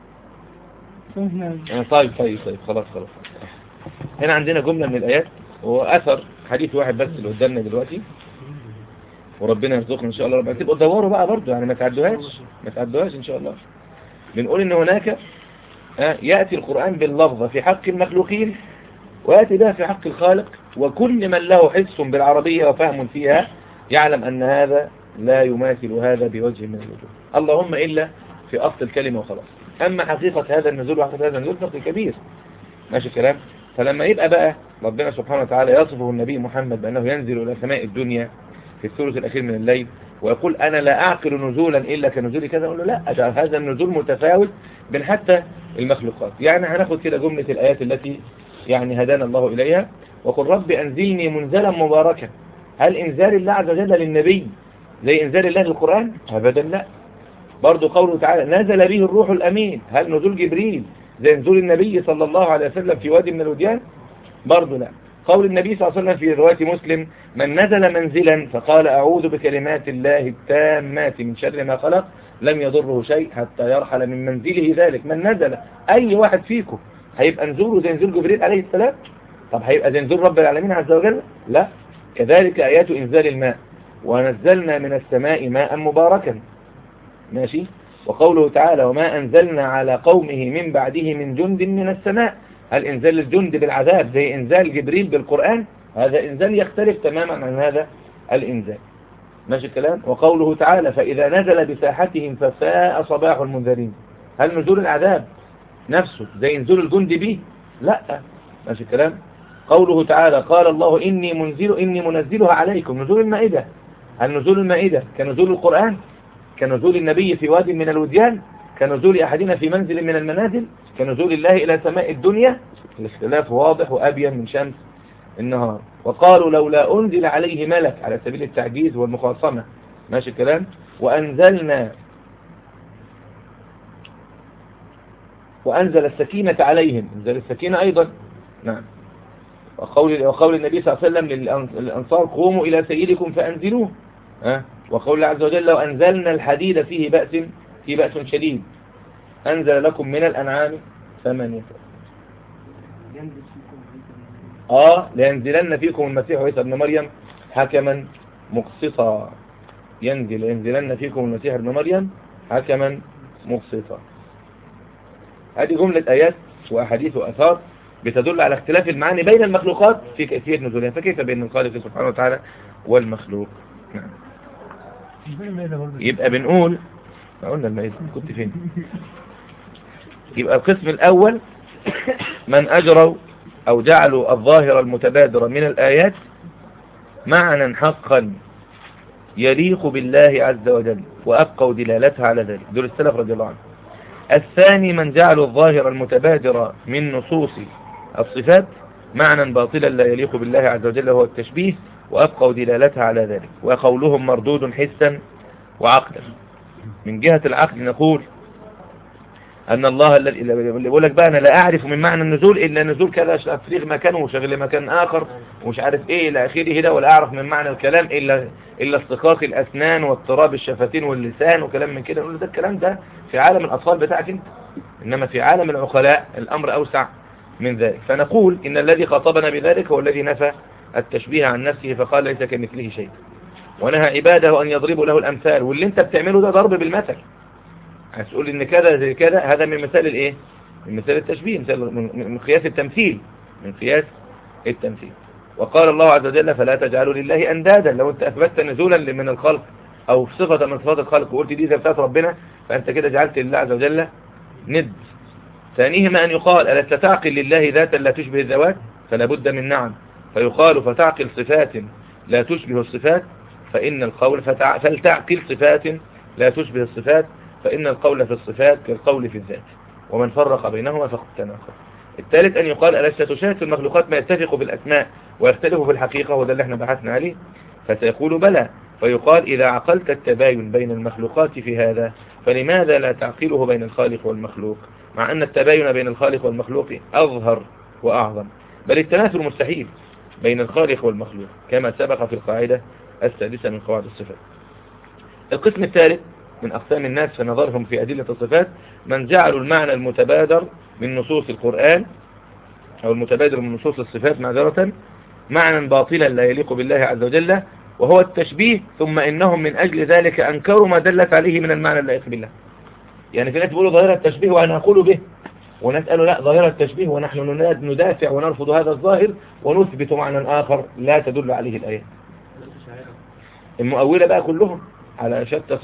طيب طيب طيب خلاص خلاص هنا عندنا جملة من الآيات وأثر حديث واحد بس اللي قدامنا دلوقتي وربنا يرزقنا إن شاء الله ربنا تبقوا تدوروا بقى برضه يعني ما تعدوهاش ما تعدوهاش إن شاء الله بنقول إن هناك يأتي القرآن باللفظة في حق المخلوقين ويأتي بها في حق الخالق وكل من له حس بالعربية وفهم فيها يعلم أن هذا لا يماثل هذا بوجه من الوجوه اللهم إلا في أصل الكلمة وخلاص أما حقيقة هذا النزول وحقيقة هذا النزول فرق كبير ماشي الكلام فلما يبقى بقى ربنا سبحانه وتعالى يصفه النبي محمد بأنه ينزل إلى سماء الدنيا في الثلث الأخير من الليل ويقول أنا لا أعقل نزولا إلا كنزول كذا أقول له لا هذا النزول متفاوت بين حتى المخلوقات يعني هناخد كده جملة الآيات التي يعني هدانا الله إليها وقل رب أنزلني منزلا مباركا هل إنزال الله عز وجل للنبي زي إنزال الله للقرآن أبدا لا برضو قوله تعالى نزل به الروح الأمين هل نزول جبريل زي نزول النبي صلى الله عليه وسلم في وادي من الوديان برضو لا قول النبي صلى الله عليه وسلم في رواية مسلم من نزل منزلا فقال أعوذ بكلمات الله التامات من شر ما خلق لم يضره شيء حتى يرحل من منزله ذلك من نزل أي واحد فيكم هيبقى نزوله زي نزول جبريل عليه السلام طب هيبقى زي نزول رب العالمين عز وجل لا كذلك آيات إنزال الماء ونزلنا من السماء ماء مباركا ماشي وقوله تعالى وما أنزلنا على قومه من بعده من جند من السماء هل إنزال الجند بالعذاب زي إنزال جبريل بالقرآن هذا إنزال يختلف تماما عن هذا الإنزال ماشي الكلام وقوله تعالى فإذا نزل بساحتهم فساء صباح المنذرين هل نزول العذاب نفسه زي نزول الجند به لا ماشي الكلام قوله تعالى قال الله إني منزل إني منزلها عليكم نزول المائدة هل نزول المائدة كنزول القرآن كنزول النبي في واد من الوديان كنزول أحدنا في منزل من المنازل كنزول الله إلى سماء الدنيا الاختلاف واضح وأبين من شمس النهار وقالوا لولا أنزل عليه ملك على سبيل التعجيز والمخاصمة ماشي الكلام وأنزلنا وأنزل السكينة عليهم أنزل السكينة أيضا نعم وقول, وقول النبي صلى الله عليه وسلم للأنصار قوموا إلى سيدكم فأنزلوه أه؟ وقول الله عز وجل لو أنزلنا الحديد فيه بأس فيه بأس شديد أنزل لكم من الأنعام ثمانية آه لينزلن فيكم المسيح عيسى ابن مريم حكما مقسطا ينزل ينزلن فيكم المسيح ابن مريم حكما مقسطا هذه جملة آيات وأحاديث وأثار بتدل على اختلاف المعاني بين المخلوقات في كيفية نزولها فكيف بين الخالق سبحانه وتعالى والمخلوق نعم يبقى بنقول ما قلنا المائدة كنت فين يبقى القسم الأول من أجروا أو جعلوا الظاهر المتبادر من الآيات معنى حقا يليق بالله عز وجل وأبقوا دلالتها على ذلك دول السلف رضي الله عنه الثاني من جعلوا الظاهر المتبادر من نصوص الصفات معنى باطلا لا يليق بالله عز وجل هو التشبيه وأبقوا دلالتها على ذلك وقولهم مردود حسا وعقلا من جهة العقل نقول أن الله الذي اللي بيقول لك بقى أنا لا أعرف من معنى النزول إلا نزول كذا تفريغ مكانه وشغل مكان آخر ومش عارف إيه إلى آخره ده ولا أعرف من معنى الكلام إلا إلا استقاق الأسنان واضطراب الشفتين واللسان وكلام من كده نقول ده الكلام ده في عالم الأطفال بتاعك أنت إنما في عالم العقلاء الأمر أوسع من ذلك فنقول إن الذي خاطبنا بذلك هو الذي نفى التشبيه عن نفسه فقال ليس كمثله شيء ونهى عباده أن يضربوا له الأمثال واللي انت بتعمله ده ضرب بالمثل هتقول ان كذا زي كذا هذا من مثال الايه من مثال التشبيه مثال من قياس التمثيل من قياس التمثيل وقال الله عز وجل فلا تجعلوا لله اندادا لو انت اثبتت نزولا من الخلق او صفة من صفات الخلق وقلت دي بتاعت ربنا فانت كده جعلت لله عز وجل ند ثانيهما ان يقال ألا تعقل لله ذاتا لا تشبه الذوات فلا بد من نعم فيقال فتعقل صفات لا تشبه الصفات فإن القول فتع... فلتعقل صفات لا تشبه الصفات فإن القول في الصفات كالقول في الذات ومن فرق بينهما فقد تناقض الثالث أن يقال ألست تشاهد في المخلوقات ما يتفق بالأسماء ويختلف في الحقيقة وده اللي احنا بحثنا عليه فسيقول بلى فيقال إذا عقلت التباين بين المخلوقات في هذا فلماذا لا تعقله بين الخالق والمخلوق مع أن التباين بين الخالق والمخلوق أظهر وأعظم بل التناثر مستحيل بين الخالق والمخلوق كما سبق في القاعدة السادسة من قواعد الصفات القسم الثالث من أقسام الناس في نظرهم في أدلة الصفات من جعلوا المعنى المتبادر من نصوص القرآن أو المتبادر من نصوص الصفات معذرة معنى باطلا لا يليق بالله عز وجل وهو التشبيه ثم إنهم من أجل ذلك أنكروا ما دلت عليه من المعنى اللائق بالله يعني في ناس بيقولوا ظاهرة التشبيه وأنا أقول به وناس قالوا لا ظاهرة التشبيه ونحن ندافع ونرفض هذا الظاهر ونثبت معنى آخر لا تدل عليه الآية المؤولة بقى كلهم على شتى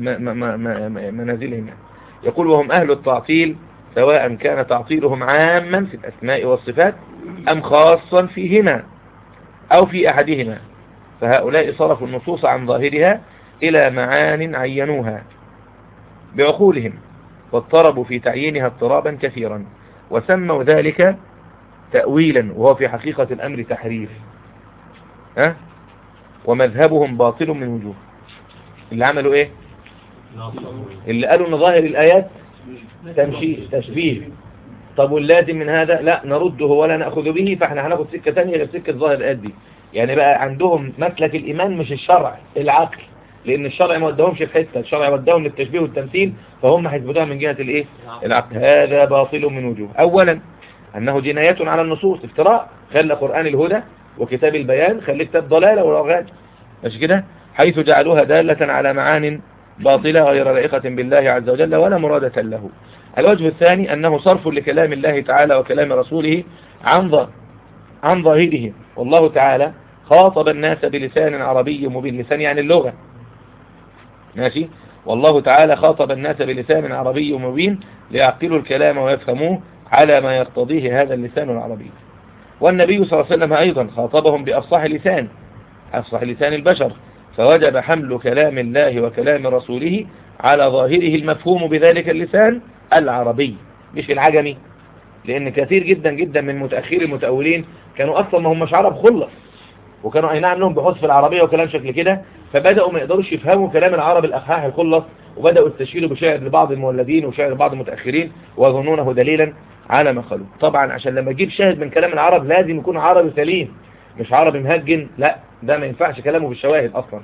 منازلهم يقول وهم أهل التعطيل سواء كان تعطيلهم عاما في الأسماء والصفات أم خاصا فيهما أو في أحدهما فهؤلاء صرفوا النصوص عن ظاهرها إلى معان عينوها بعقولهم واضطربوا في تعيينها اضطرابا كثيرا وسموا ذلك تأويلا وهو في حقيقة الأمر تحريف ها ومذهبهم باطل من وجوه اللي عملوا ايه اللي قالوا ان ظاهر الآيات تمشي تشبيه طب واللازم من هذا لا نرده ولا نأخذ به فاحنا هناخد سكة ثانية غير سكة ظاهر الآيات دي يعني بقى عندهم مسلك الإيمان مش الشرع العقل لأن الشرع ما ودهمش في حتة الشرع ودهم للتشبيه والتمثيل فهم هيثبتوها من جهة الإيه العقل هذا باطل من وجوه أولا أنه جناية على النصوص افتراء خلى قرآن الهدى وكتاب البيان خلى كتاب ضلالة والأغاد مش كده حيث جعلوها دالة على معان باطلة غير لائقة بالله عز وجل ولا مرادة له الوجه الثاني أنه صرف لكلام الله تعالى وكلام رسوله عن ظ- عن ظاهره والله تعالى خاطب الناس بلسان عربي مبين لسان يعني اللغة ماشي والله تعالى خاطب الناس بلسان عربي مبين ليعقلوا الكلام ويفهموه على ما يقتضيه هذا اللسان العربي والنبي صلى الله عليه وسلم أيضا خاطبهم بأفصح لسان أفصح لسان البشر فوجب حمل كلام الله وكلام رسوله على ظاهره المفهوم بذلك اللسان العربي مش العجمي لأن كثير جدا جدا من متأخر المتأولين كانوا أصلا ما همش عرب خلص وكانوا أي نعم لهم بحوث في العربية وكلام شكل كده فبدأوا ما يقدروش يفهموا كلام العرب الأخاح الخلص وبدأوا يستشيروا بشعر لبعض المولدين وشعر بعض المتأخرين ويظنونه دليلا على ما قالوا طبعا عشان لما اجيب شاهد من كلام العرب لازم يكون عربي سليم مش عربي مهجن لا ده ما ينفعش كلامه بالشواهد أصلا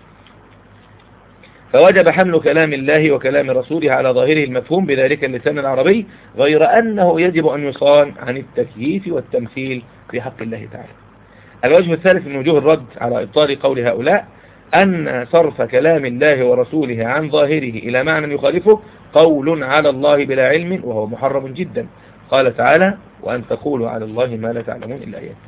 فوجب حمل كلام الله وكلام رسوله على ظاهره المفهوم بذلك اللسان العربي غير أنه يجب أن يصان عن التكييف والتمثيل في حق الله تعالى الوجه الثالث من وجوه الرد على إبطال قول هؤلاء أن صرف كلام الله ورسوله عن ظاهره إلى معنى يخالفه قول على الله بلا علم وهو محرم جدا قال تعالى وأن تقولوا على الله ما لا تعلمون إلا آيات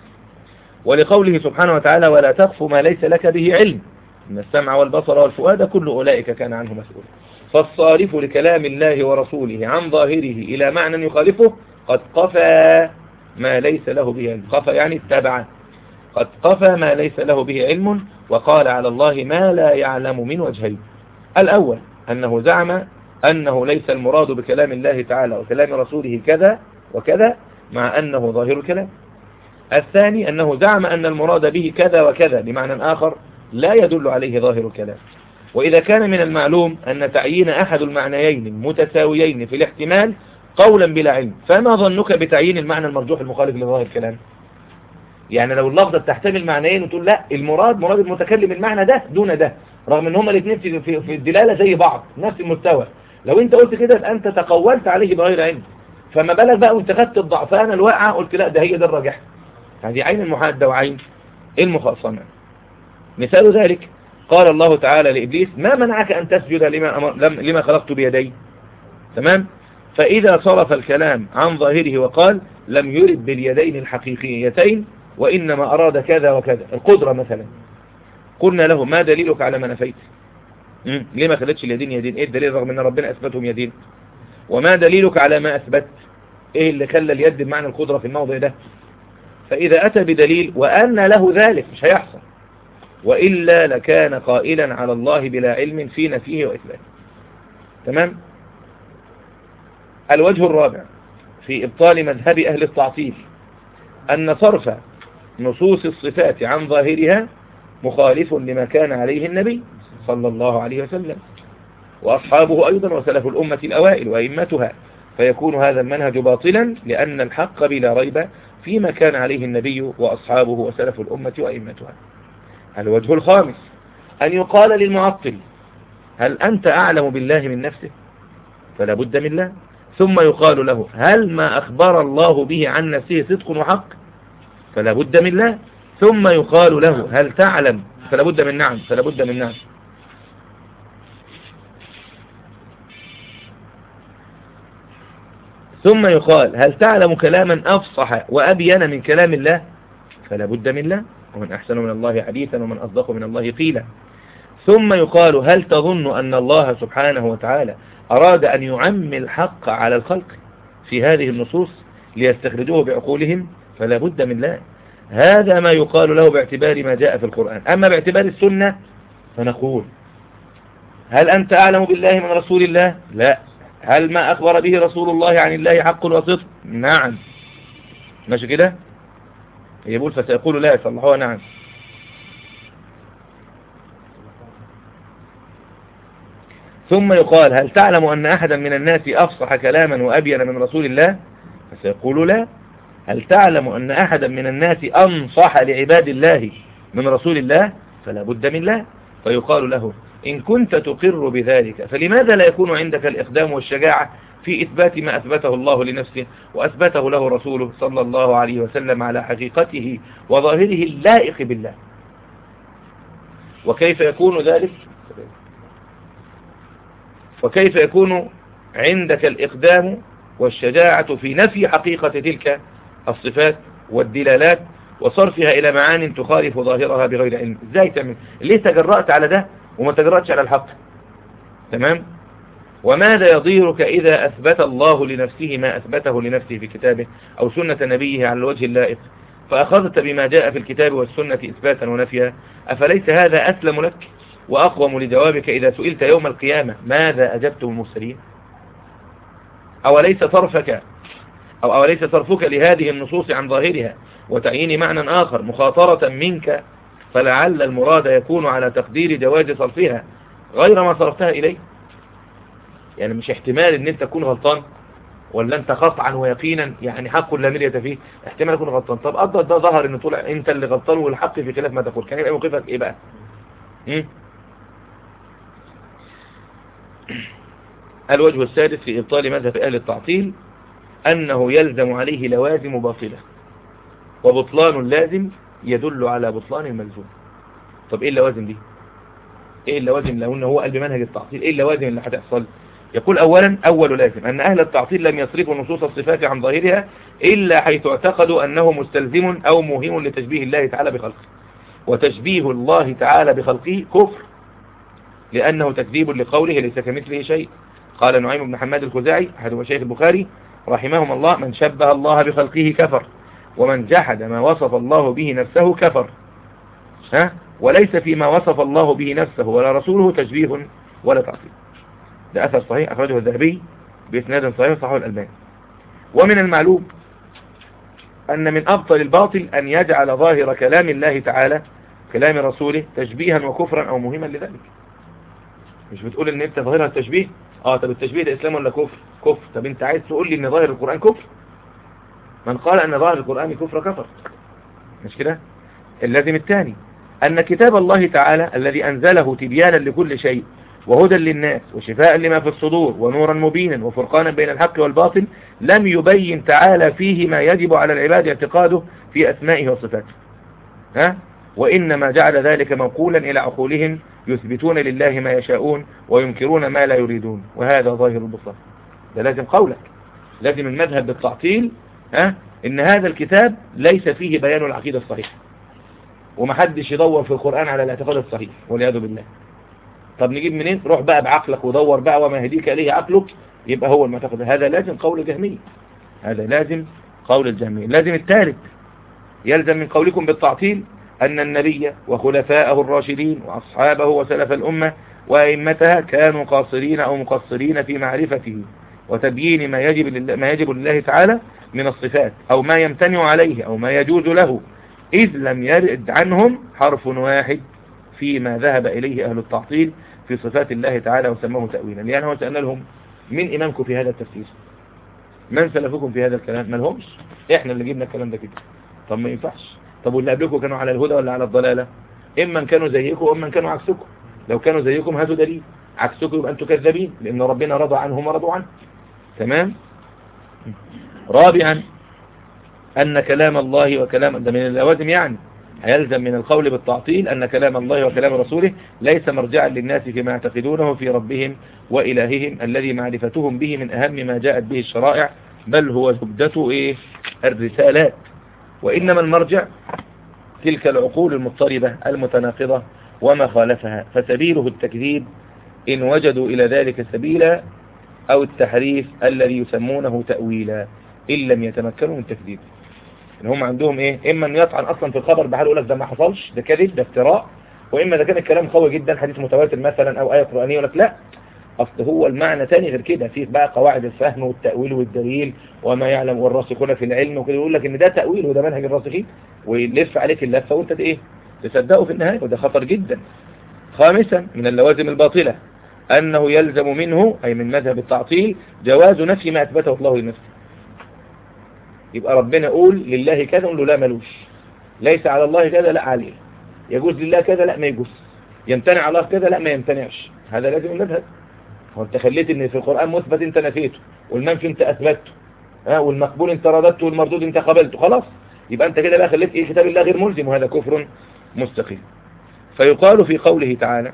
ولقوله سبحانه وتعالى ولا تخف ما ليس لك به علم إن السمع والبصر والفؤاد كل أولئك كان عنه مسؤولا فالصارف لكلام الله ورسوله عن ظاهره إلى معنى يخالفه قد قفى ما ليس له به علم قفى يعني اتبع قد قفى ما ليس له به علم وقال على الله ما لا يعلم من وجهين الأول أنه زعم أنه ليس المراد بكلام الله تعالى وكلام رسوله كذا وكذا مع أنه ظاهر الكلام الثاني أنه زعم أن المراد به كذا وكذا بمعنى آخر لا يدل عليه ظاهر الكلام وإذا كان من المعلوم أن تعيين أحد المعنيين المتساويين في الاحتمال قولا بلا علم فما ظنك بتعيين المعنى المرجوح المخالف لظاهر الكلام يعني لو اللفظة بتحتمل معنيين وتقول لا المراد مراد المتكلم المعنى ده دون ده رغم ان هما الاثنين في, في, في الدلالة زي بعض نفس المستوى لو انت قلت كده يبقى انت تقولت عليه بغير علم فما بالك بقى وانت خدت الضعفان الواقعة قلت لا ده هي ده الراجح هذه عين المحادة وعين المخاصمة مثال ذلك قال الله تعالى لإبليس ما منعك أن تسجد لما, أمر لم- لما خلقت بيدي تمام فإذا صرف الكلام عن ظاهره وقال لم يرد باليدين الحقيقيتين وإنما أراد كذا وكذا القدرة مثلا قلنا له ما دليلك على ما نفيت مم. ليه ما خلتش اليدين يدين ايه الدليل رغم ان ربنا اثبتهم يدين وما دليلك على ما اثبت ايه اللي خلى اليد بمعنى القدرة في الموضع ده فاذا اتى بدليل وان له ذلك مش هيحصل وإلا لكان قائلا على الله بلا علم في نفيه وإثباته تمام الوجه الرابع في إبطال مذهب أهل التعطيل أن صرف نصوص الصفات عن ظاهرها مخالف لما كان عليه النبي صلى الله عليه وسلم وأصحابه أيضا وسلف الأمة الأوائل وأئمتها فيكون هذا المنهج باطلا لأن الحق بلا ريب فيما كان عليه النبي وأصحابه وسلف الأمة وأئمتها الوجه الخامس أن يقال للمعطل هل أنت أعلم بالله من نفسه فلا بد من الله ثم يقال له هل ما أخبر الله به عن نفسه صدق وحق فلا بد من لا ثم يقال له هل تعلم فلا بد من نعم فلا بد من نعم ثم يقال هل تعلم كلاما أفصح وأبين من كلام الله فلا بد من لا ومن أحسن من الله حديثا ومن أصدق من الله قيلا ثم يقال هل تظن أن الله سبحانه وتعالى أراد أن يعم الحق على الخلق في هذه النصوص ليستخرجوه بعقولهم فلا بد من لا هذا ما يقال له باعتبار ما جاء في القرآن أما باعتبار السنة فنقول هل أنت أعلم بالله من رسول الله لا هل ما أخبر به رسول الله عن الله حق وصدق نعم ماشي كده يقول فسيقول لا يصلحوها نعم ثم يقال هل تعلم أن أحدا من الناس أفصح كلاما وأبين من رسول الله فسيقول لا هل تعلم أن أحدا من الناس أنصح لعباد الله من رسول الله فلا بد من لا فيقال له إن كنت تقر بذلك فلماذا لا يكون عندك الإقدام والشجاعة في إثبات ما أثبته الله لنفسه وأثبته له رسوله صلى الله عليه وسلم على حقيقته وظاهره اللائق بالله وكيف يكون ذلك وكيف يكون عندك الإقدام والشجاعة في نفي حقيقة تلك الصفات والدلالات وصرفها إلى معان تخالف ظاهرها بغير علم ازاي تعمل ليه تجرأت على ده وما تجرأتش على الحق تمام وماذا يضيرك إذا أثبت الله لنفسه ما أثبته لنفسه في كتابه أو سنة نبيه على الوجه اللائق فأخذت بما جاء في الكتاب والسنة إثباتا ونفيا أفليس هذا أسلم لك وأقوم لجوابك إذا سئلت يوم القيامة ماذا أجبت المرسلين أوليس صرفك أو أوليس صرفك لهذه النصوص عن ظاهرها وتعيين معنى آخر مخاطرة منك فلعل المراد يكون على تقدير جواز صرفها غير ما صرفتها إليه يعني مش احتمال ان انت تكون غلطان ولا انت قطعا ويقينا يعني حق لا مرية فيه احتمال يكون غلطان طب قدر ده ظهر ان طلع انت اللي غلطان والحق في خلاف ما تقول كان يبقى موقفك ايه بقى م? الوجه السادس في إبطال مذهب أهل التعطيل أنه يلزم عليه لوازم باطلة وبطلان اللازم يدل على بطلان الملزوم طب إيه اللوازم دي إيه اللوازم لو أنه هو قلب منهج التعطيل إيه اللوازم اللي هتحصل يقول أولا أول لازم أن أهل التعطيل لم يصرفوا نصوص الصفات عن ظاهرها إلا حيث اعتقدوا أنه مستلزم أو موهم لتشبيه الله تعالى بخلقه وتشبيه الله تعالى بخلقه كفر لأنه تكذيب لقوله ليس كمثله شيء قال نعيم بن حماد الخزاعي أحد مشايخ البخاري رحمهم الله من شبه الله بخلقه كفر ومن جحد ما وصف الله به نفسه كفر ها وليس فيما وصف الله به نفسه ولا رسوله تشبيه ولا تعطيل ده أثر صحيح أخرجه الذهبي بإسناد صحيح صحيح الألباني ومن المعلوم أن من أبطل الباطل أن يجعل ظاهر كلام الله تعالى كلام رسوله تشبيها وكفرا أو مهما لذلك مش بتقول ان انت ظاهرها التشبيه اه طب التشبيه ده اسلام ولا كفر كفر طب انت عايز تقول لي ان ظاهر القرآن كفر من قال ان ظاهر القرآن كفر كفر مش كده اللازم الثاني ان كتاب الله تعالى الذي انزله تبيانا لكل شيء وهدى للناس وشفاء لما في الصدور ونورا مبينا وفرقانا بين الحق والباطل لم يبين تعالى فيه ما يجب على العباد اعتقاده في أسمائه وصفاته ها؟ وإنما جعل ذلك منقولا إلى عقولهم يثبتون لله ما يشاءون وينكرون ما لا يريدون وهذا ظاهر البصر ده لازم قولك لازم المذهب بالتعطيل ها؟ إن هذا الكتاب ليس فيه بيان العقيدة الصحيحة ومحدش يدور في القرآن على الاعتقاد الصحيح والعياذ بالله طب نجيب منين روح بقى بعقلك ودور بقى وما يهديك إليه عقلك يبقى هو المعتقد هذا لازم قول الجهمي هذا لازم قول الجهمي لازم الثالث يلزم من قولكم بالتعطيل أن النبي وخلفاءه الراشدين وأصحابه وسلف الأمة وأئمتها كانوا قاصرين أو مقصرين في معرفته وتبيين ما يجب لله, ما يجب لله تعالى من الصفات أو ما يمتنع عليه أو ما يجوز له إذ لم يرد عنهم حرف واحد فيما ذهب إليه أهل التعطيل في صفات الله تعالى وسموه تأويلا لأن هو سألنا لهم من إمامكم في هذا التفسير من سلفكم في هذا الكلام ما لهمش إحنا اللي جبنا الكلام ده كده طب ما ينفعش طب واللي قبلكم كانوا على الهدى ولا على الضلالة إما كانوا زيكم وإما كانوا عكسكم لو كانوا زيكم هاتوا دليل عكسكم يبقى أنتم كذابين لأن ربنا رضى عنهم ورضوا عنه تمام رابعا أن كلام الله وكلام ده من اللوازم يعني هيلزم من القول بالتعطيل أن كلام الله وكلام رسوله ليس مرجعا للناس فيما يعتقدونه في ربهم وإلههم الذي معرفتهم به من أهم ما جاءت به الشرائع بل هو زبدة إيه الرسالات وإنما المرجع تلك العقول المضطربة المتناقضة وما خالفها فسبيله التكذيب إن وجدوا إلى ذلك سبيلا أو التحريف الذي يسمونه تأويلا إن لم يتمكنوا من تكذيبه ان هم عندهم ايه اما ان يطعن اصلا في الخبر بحال يقول لك ده ما حصلش ده كذب ده افتراء واما اذا كان الكلام قوي جدا حديث متواتر مثلا او ايه قرانيه يقول لك لا اصل هو المعنى تاني غير كده في بقى قواعد الفهم والتأويل والدليل وما يعلم والراسخون في العلم وكده يقول لك ان ده تأويل وده منهج الراسخين ويلف عليك اللفة وانت ايه تصدقه في النهاية وده خطر جدا خامسا من اللوازم الباطلة انه يلزم منه اي من مذهب التعطيل جواز نفي ما اثبته الله لنفسه يبقى ربنا يقول لله كذا نقول له لا ملوش ليس على الله كذا لا عليه يجوز لله كذا لا ما يجوز يمتنع على الله كذا لا ما يمتنعش هذا لازم المذهب هو انت خليت ان في القرآن مثبت انت نفيته والمنفي انت اثبته ها والمقبول انت رددته والمردود انت قبلته خلاص يبقى انت كده بقى خليت ايه كتاب الله غير ملزم وهذا كفر مستقيم فيقال في قوله تعالى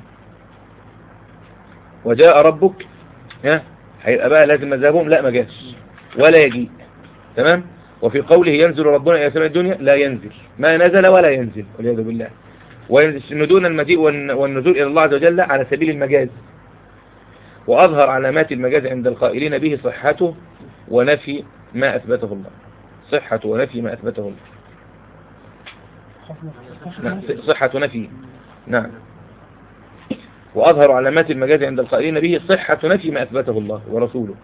وجاء ربك ها هيبقى بقى لازم مذهبهم لا ما جاش ولا يجيء تمام وفي قوله ينزل ربنا إلى سماء الدنيا لا ينزل ما نزل ولا ينزل والعياذ بالله ويسندون المجيء والنزول إلى الله عز وجل على سبيل المجاز وأظهر علامات المجاز عند القائلين به صحته ونفي ما أثبته الله صحة ونفي ما أثبته الله نعم، صحة ونفي نعم وأظهر علامات المجاز عند القائلين به صحة نفي ما أثبته الله ورسوله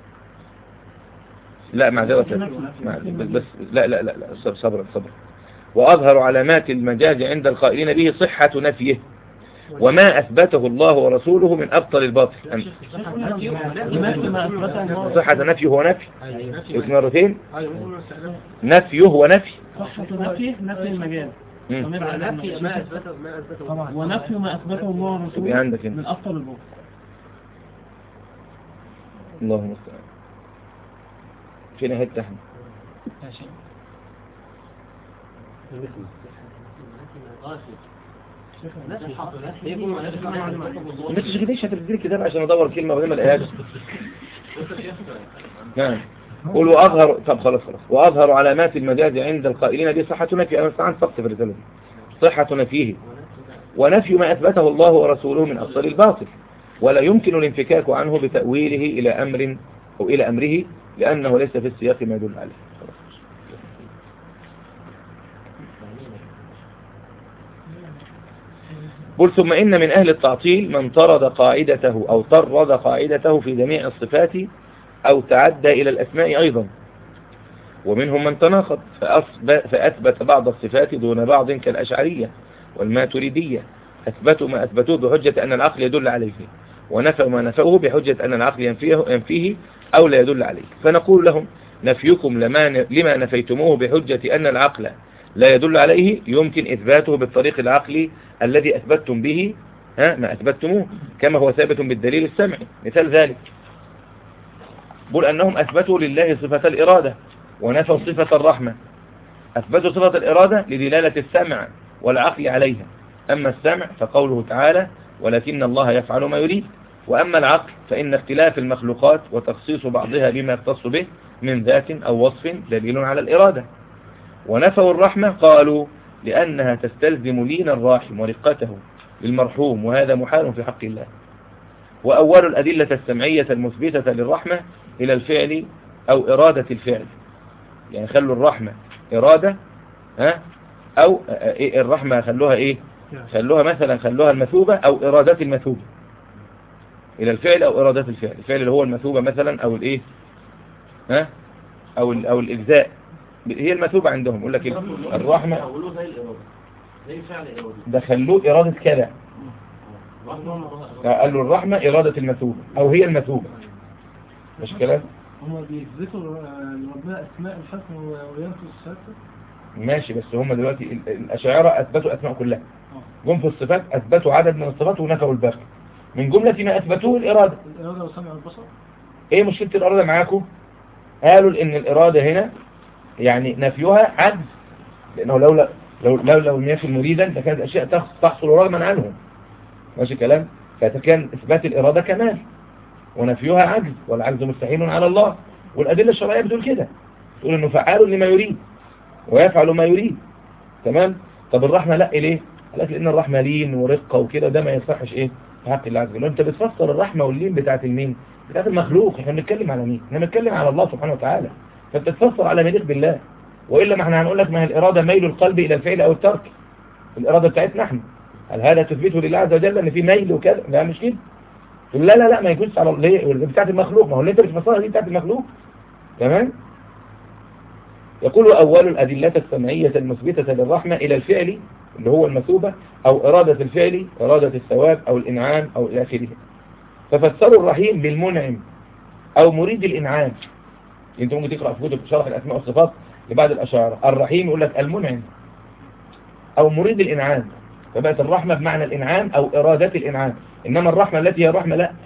لا معذرة بس, بس لا لا لا, لا صبرا صبرا وأظهر علامات المجاز عند القائلين به صحة نفيه وما أثبته الله ورسوله من أبطل الباطل صحة نفيه هو نفي اسم مرتين نفيه ونفي صحة نفيه نفي المجاز ونفي ما أثبته ونفي ما أثبته الله ورسوله من أبطل الباطل اللهم استعان فين هي التحمل ما تشغليش هتبدي كتاب عشان ادور كلمه بدل ما الاقيهاش نعم قول واظهر طب خلاص خلاص واظهر علامات المجاز عند القائلين دي صحه نفي انا استعان فقط في الرساله صحه نفيه ونفي ما اثبته الله ورسوله من افضل الباطل ولا يمكن الانفكاك عنه بتاويله الى امر او الى امره لانه ليس في السياق ما يدل عليه قل ثم إن من أهل التعطيل من طرد قاعدته أو طرد قاعدته في جميع الصفات أو تعدى إلى الأسماء أيضا ومنهم من تناقض فأثبت بعض الصفات دون بعض كالأشعرية والماتريدية أثبتوا ما أثبتوه بحجة أن العقل يدل عليه ونفوا ما نفوه بحجة أن العقل ينفيه, ينفيه أو لا يدل عليه فنقول لهم نفيكم لما, لما نفيتموه بحجة أن العقل لا يدل عليه يمكن إثباته بالطريق العقلي الذي أثبتتم به ها ما أثبتتموه كما هو ثابت بالدليل السمعي مثال ذلك بل أنهم أثبتوا لله صفة الإرادة ونفوا صفة الرحمة أثبتوا صفة الإرادة لدلالة السمع والعقل عليها أما السمع فقوله تعالى ولكن الله يفعل ما يريد وأما العقل فإن اختلاف المخلوقات وتخصيص بعضها بما يختص به من ذات أو وصف دليل على الإرادة ونفوا الرحمة قالوا لأنها تستلزم لين الراحم ورقته للمرحوم وهذا محال في حق الله وأول الأدلة السمعية المثبتة للرحمة إلى الفعل أو إرادة الفعل يعني خلوا الرحمة إرادة ها أو إيه الرحمة خلوها إيه خلوها مثلا خلوها المثوبة أو إرادة المثوبة إلى الفعل أو إرادة الفعل الفعل اللي هو المثوبة مثلا أو الإيه ها أو أو الإجزاء هي المثوبة عندهم يقول لك الرحمة ده خلوه إرادة كذا قال له الرحمة إرادة المثوبة أو هي المثوبة مش كلام هم بيثبتوا لربنا أسماء الحسن وينفوا الصفات ماشي بس هم دلوقتي الأشاعرة أثبتوا الأسماء كلها جم في الصفات أثبتوا عدد من الصفات ونفوا الباقي من جملة ما أثبتوه الإرادة الإرادة وسمع البصر إيه مشكلة الإرادة معاكم قالوا إن الإرادة هنا يعني نفيها عجز لأنه لولا لو لو لم يكن مريدا لكانت الأشياء تحصل رغما عنه ماشي كلام فكان إثبات الإرادة كمال ونفيها عجز والعجز مستحيل على الله والأدلة الشرعية بتقول كده تقول إنه فعال لما يريد ويفعل ما يريد تمام طب الرحمة لا ليه قالت لأن الرحمة لين ورقة وكده ده ما يصحش إيه في حق الله عز وجل انت بتفسر الرحمة واللين بتاعت المين بتاعت المخلوق احنا بنتكلم على مين احنا بنتكلم على الله سبحانه وتعالى فانت تفسر على ما يليق بالله وإلا ما احنا هنقول لك ما هي الإرادة ميل القلب إلى الفعل أو الترك الإرادة بتاعتنا احنا هل هذا تثبته لله عز وجل ان في ميل وكذا لا مش كده لا لا لا ما يجوزش على ليه بتاعت المخلوق ما هو اللي انت بتفسرها دي بتاعت المخلوق تمام يقول أول الأدلة السمعية المثبتة للرحمة إلى الفعل اللي هو المثوبة أو إرادة الفعل إرادة الثواب أو الإنعام أو إلى آخره ففسروا الرحيم بالمنعم أو مريد الإنعام انت ممكن تقرأ في كتب شرح الأسماء والصفات لبعض الأشعار الرحيم يقول لك المنعم أو مريد الإنعام فبقت الرحمة بمعنى الإنعام أو إرادة الإنعام إنما الرحمة التي هي الرحمة لا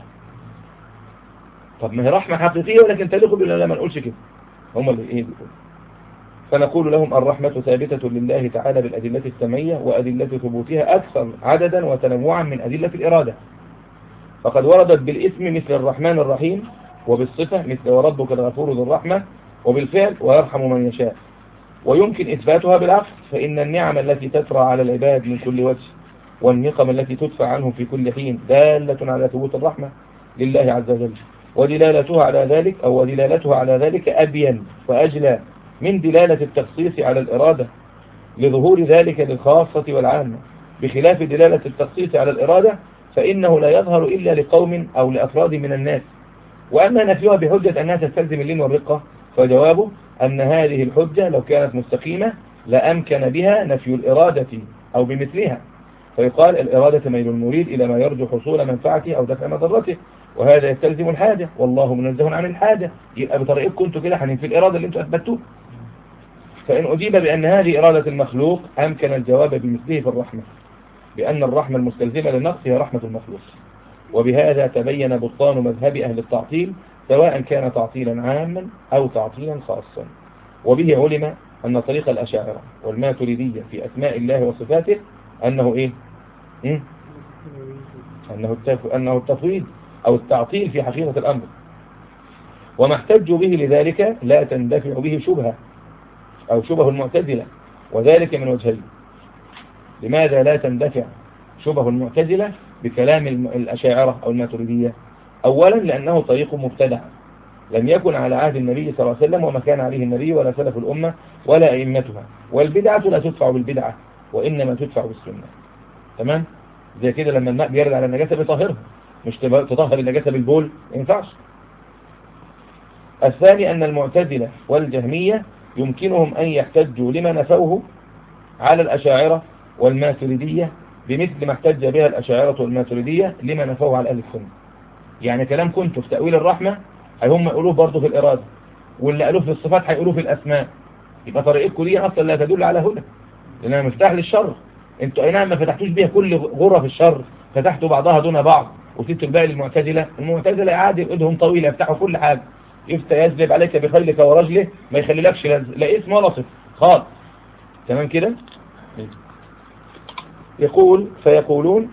طب ما هي رحمة حقيقية ولكن تليق بالله ما نقولش كده هم اللي إيه بيقول فنقول لهم الرحمة ثابتة لله تعالى بالأدلة السمعية وأدلة ثبوتها أكثر عددا وتنوعا من أدلة الإرادة فقد وردت بالاسم مثل الرحمن الرحيم وبالصفة مثل وربك الغفور ذو الرحمة وبالفعل ويرحم من يشاء ويمكن إثباتها بالعقل فإن النعم التي تترى على العباد من كل وجه والنقم التي تدفع عنهم في كل حين دالة على ثبوت الرحمة لله عز وجل ودلالتها على ذلك أو ودلالتها على ذلك أبين وأجلى من دلالة التخصيص على الإرادة لظهور ذلك للخاصة والعامة بخلاف دلالة التخصيص على الإرادة فإنه لا يظهر إلا لقوم أو لأفراد من الناس وأما نفيها بحجة أنها تستلزم اللين والرقة فجوابه أن هذه الحجة لو كانت مستقيمة لأمكن بها نفي الإرادة أو بمثلها فيقال الإرادة ميل المريد إلى ما يرجو حصول منفعته أو دفع مضرته وهذا يستلزم الحاجة والله منزه عن الحاجة يبقى بطريقكم انتوا كده هننفي الإرادة اللي انتوا أثبتوها فإن أجيب بأن هذه إرادة المخلوق أمكن الجواب بمثله في الرحمة بأن الرحمة المستلزمة للنقص هي رحمة المخلوق وبهذا تبين بطلان مذهب أهل التعطيل سواء كان تعطيلا عاما أو تعطيلا خاصا وبه علم أن طريق الأشاعرة والماتريدية في أسماء الله وصفاته أنه إيه؟ إيه؟ أنه, التف... أنه التفويض أو التعطيل في حقيقة الأمر وما احتجوا به لذلك لا تندفع به شبهة أو شبه المعتزلة وذلك من وجهين لماذا لا تندفع شبه المعتزلة بكلام الأشاعرة أو الماتريدية أولا لأنه طريق مبتدع لم يكن على عهد النبي صلى الله عليه وسلم وما كان عليه النبي ولا سلف الأمة ولا أئمتها والبدعة لا تدفع بالبدعة وإنما تدفع بالسنة تمام زي كده لما الماء بيرد على النجاسة بيطهرها مش تطهر النجاسة بالبول ما ينفعش الثاني أن المعتزلة والجهمية يمكنهم أن يحتجوا لما نفوه على الأشاعرة والماتريدية بمثل ما احتج بها الأشاعرة والماتريدية لما نفوه على أهل السنة يعني كلام كنت في تأويل الرحمة هم يقولوه برضه في الإرادة واللي قالوه في الصفات هيقولوه في الأسماء يبقى طريقتكم دي أصلا لا تدل على هدى لأنها مفتاح للشر انتوا اي نعم ما فتحتوش بيها كل غرف الشر فتحتوا بعضها دون بعض وسبتوا الباقي للمعتزلة المعتزلة عادي ايدهم طويلة يفتحوا كل حاجة يفتى يجذب عليك بخيلك ورجله ما يخليلكش لا اسم ولا صف خالص تمام كده يقول فيقولون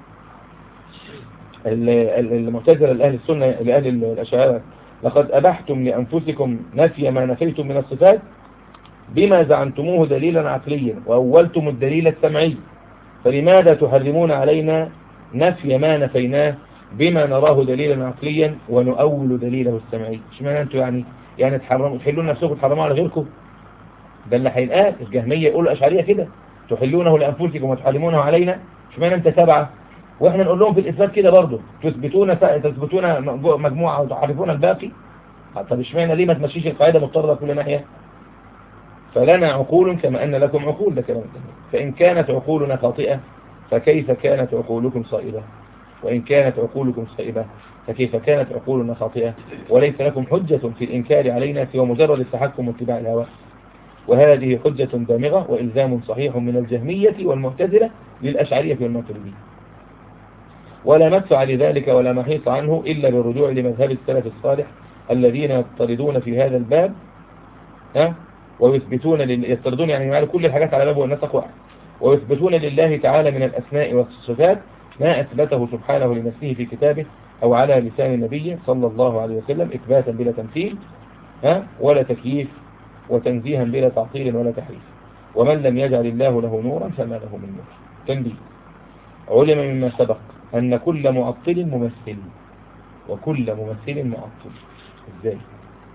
المعتزلة لأهل السنة لأهل الأشعار لقد أبحتم لأنفسكم نفي ما نفيتم من الصفات بما زعمتموه دليلا عقليا وأولتم الدليل السمعي فلماذا تحرمون علينا نفي ما نفيناه بما نراه دليلا عقليا ونؤول دليله السمعي اشمعنى انتوا يعني يعني تحرموا تحلون نفسكم تحرموا على غيركم ده اللي هينقال الجهمية يقولوا الأشعرية كده تحلونه لأنفسكم وتحرمونه علينا اشمعنى انت سبعة واحنا نقول لهم في الإثبات كده برضه تثبتون تثبتون مجموعة وتحرفون الباقي طب اشمعنى ليه ما تمشيش القاعدة مضطردة كل ناحية فلنا عقول كما أن لكم عقول ده كلام فإن كانت عقولنا خاطئة فكيف كانت عقولكم صائبة وإن كانت عقولكم صائبة فكيف كانت عقولنا خاطئة وليس لكم حجة في الإنكار علينا سوى مجرد التحكم واتباع الهوى وهذه حجة دامغة وإلزام صحيح من الجهمية والمعتزلة للأشعرية والماتريدية ولا مدفع لذلك ولا محيط عنه إلا بالرجوع لمذهب السلف الصالح الذين يضطردون في هذا الباب ها ويثبتون لل... يضطردون يعني يعملوا كل الحاجات على باب والنسق واحد ويثبتون لله تعالى من الأسماء والصفات ما أثبته سبحانه لنفسه في كتابه أو على لسان النبي صلى الله عليه وسلم إثباتا بلا تمثيل ها ولا تكييف وتنزيها بلا تعطيل ولا تحريف ومن لم يجعل الله له نورا فما له من نور تنبيه علم مما سبق أن كل معطل ممثل وكل ممثل معطل ازاي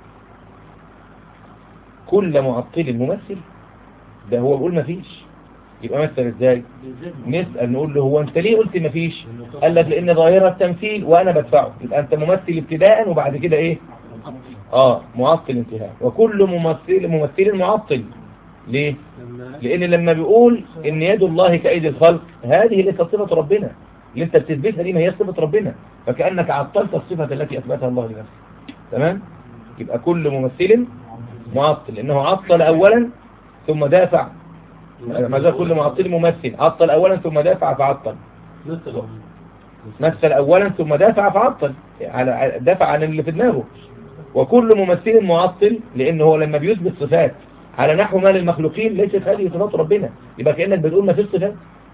كل معطل ممثل ده هو بيقول ما فيش يبقى مثل ازاي نسأل نقول له هو انت ليه قلت مفيش قال لك لان ظاهرة التمثيل وانا بدفعه يبقى انت ممثل ابتداء وبعد كده ايه اه معطل انتهاء وكل ممثل ممثل معطل ليه لان لما بيقول ان يد الله كايدي الخلق هذه ليست صفة ربنا اللي انت بتثبتها دي ما هي صفة ربنا فكأنك عطلت الصفة التي اثبتها الله لنفسه تمام يبقى كل ممثل معطل لانه عطل اولا ثم دافع ماذا كل معطل ممثل عطل اولا ثم دافع فعطل مثل اولا ثم دافع فعطل على دافع عن اللي في دماغه وكل ممثل معطل لانه هو لما بيثبت صفات على نحو ما للمخلوقين ليست هذه صفات ربنا يبقى كأنك بتقول ما فيش صفات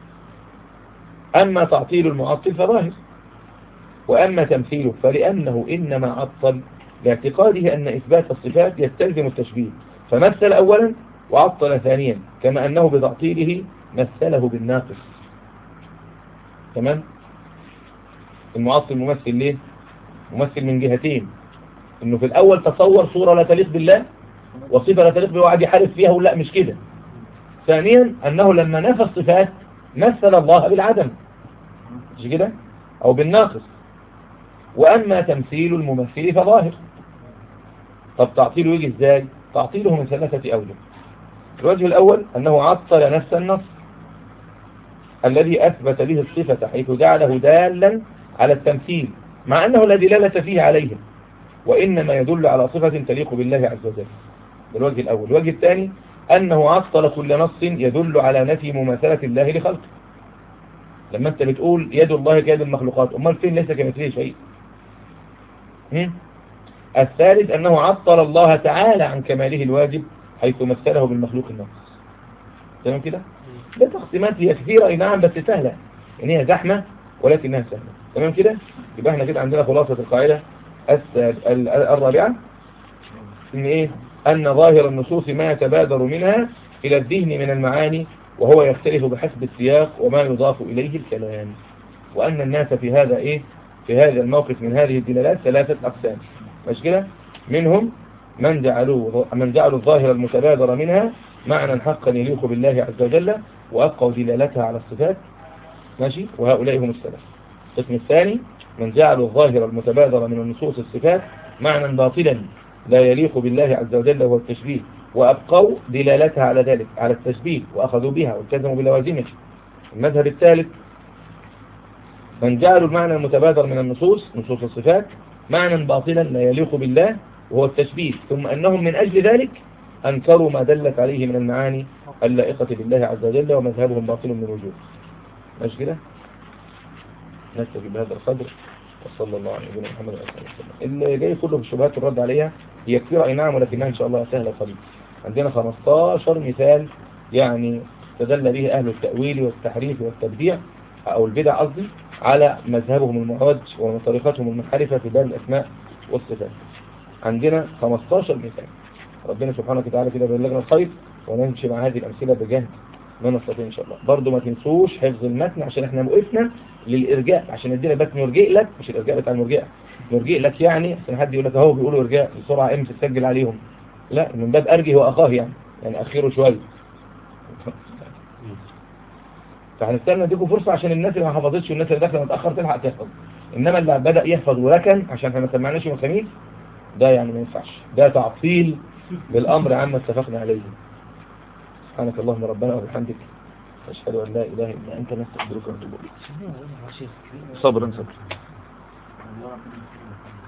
أما تعطيل المعطل فظاهر وأما تمثيله فلأنه إنما عطل باعتقاده أن إثبات الصفات يستلزم التشبيه فمثل أولا وعطل ثانيا كما أنه بتعطيله مثله بالناقص تمام المعطل ممثل ليه ممثل من جهتين انه في الاول تصور صورة لا تليق بالله وصفة لا تليق به وقعد يحارب فيها ولا مش كده ثانيا انه لما نفى الصفات مثل الله بالعدم مش كده او بالناقص واما تمثيل الممثل فظاهر طب تعطيله يجي ازاي تعطيله من ثلاثة اوجه الوجه الاول انه عطل نفس النص الذي اثبت به الصفة حيث جعله دالا على التمثيل مع انه لا دلالة فيه عليه وإنما يدل على صفة تليق بالله عز وجل ده الوجه الأول الوجه الثاني أنه عطل كل نص يدل على نفي مماثلة الله لخلقه لما أنت بتقول يد الله كيد المخلوقات أمال فين ليس كمثله شيء هم؟ الثالث أنه عطل الله تعالى عن كماله الواجب حيث مثله بالمخلوق النقص تمام كده ده تقسيمات هي كثيرة أي نعم بس سهلة يعني هي زحمة ولكنها سهلة تمام كده يبقى احنا كده عندنا خلاصة القاعدة الرابعة ان ايه ان ظاهر النصوص ما يتبادر منها الى الذهن من المعاني وهو يختلف بحسب السياق وما يضاف اليه الكلام وان الناس في هذا ايه في هذا الموقف من هذه الدلالات ثلاثة اقسام مش كده منهم من جعلوا من جعلوا الظاهر المتبادر منها معنى حقا يليق بالله عز وجل وابقوا دلالتها على الصفات ماشي وهؤلاء هم السلف القسم الثاني من جعلوا الظاهر المتبادر من النصوص الصفات معنى باطلا لا يليق بالله عز وجل وهو التشبيه وأبقوا دلالتها على ذلك على التشبيه وأخذوا بها والتزموا بلوازمه المذهب الثالث من جعلوا المعنى المتبادر من النصوص نصوص الصفات معنى باطلا لا يليق بالله وهو التشبيه ثم أنهم من أجل ذلك أنكروا ما دلت عليه من المعاني اللائقة بالله عز وجل ومذهبهم باطل من الوجود ماشي كده نكتفي بهذا القدر وصلى الله على نبينا محمد وعلى اله وسلم اللي جاي كله في الشبهات الرد عليها هي كثيرة اي نعم ولكنها ان شاء الله سهلة قليل عندنا 15 مثال يعني استدل به اهل التأويل والتحريف والتبديع او البدع قصدي على مذهبهم المعوج وطريقتهم المنحرفة في باب الاسماء والصفات عندنا 15 مثال ربنا سبحانه وتعالى كده بلغنا الخير ونمشي مع هذه الامثلة بجهد ما نستطيع ان شاء الله برضو ما تنسوش حفظ المتن عشان احنا وقفنا للارجاء عشان ندينا بس نرجئ لك مش الارجاء بتاع المرجئه نرجئ لك يعني عشان حد يقول لك اهو بيقولوا ارجاء بسرعه امس تسجل عليهم لا من باب ارجي واخاه يعني يعني اخيره شويه فهنستنى نديكم فرصه عشان الناس اللي ما حفظتش والناس اللي داخله متاخر تلحق تحفظ انما اللي بدا يحفظ وركن عشان احنا ما سمعناش يوم الخميس ده يعني ما ينفعش ده تعطيل للامر عما اتفقنا عليه سبحانك اللهم ربنا وبحمدك أشهد أن لا إله إلا أنت نستغفرك ونتوب إليك صبرا صبرا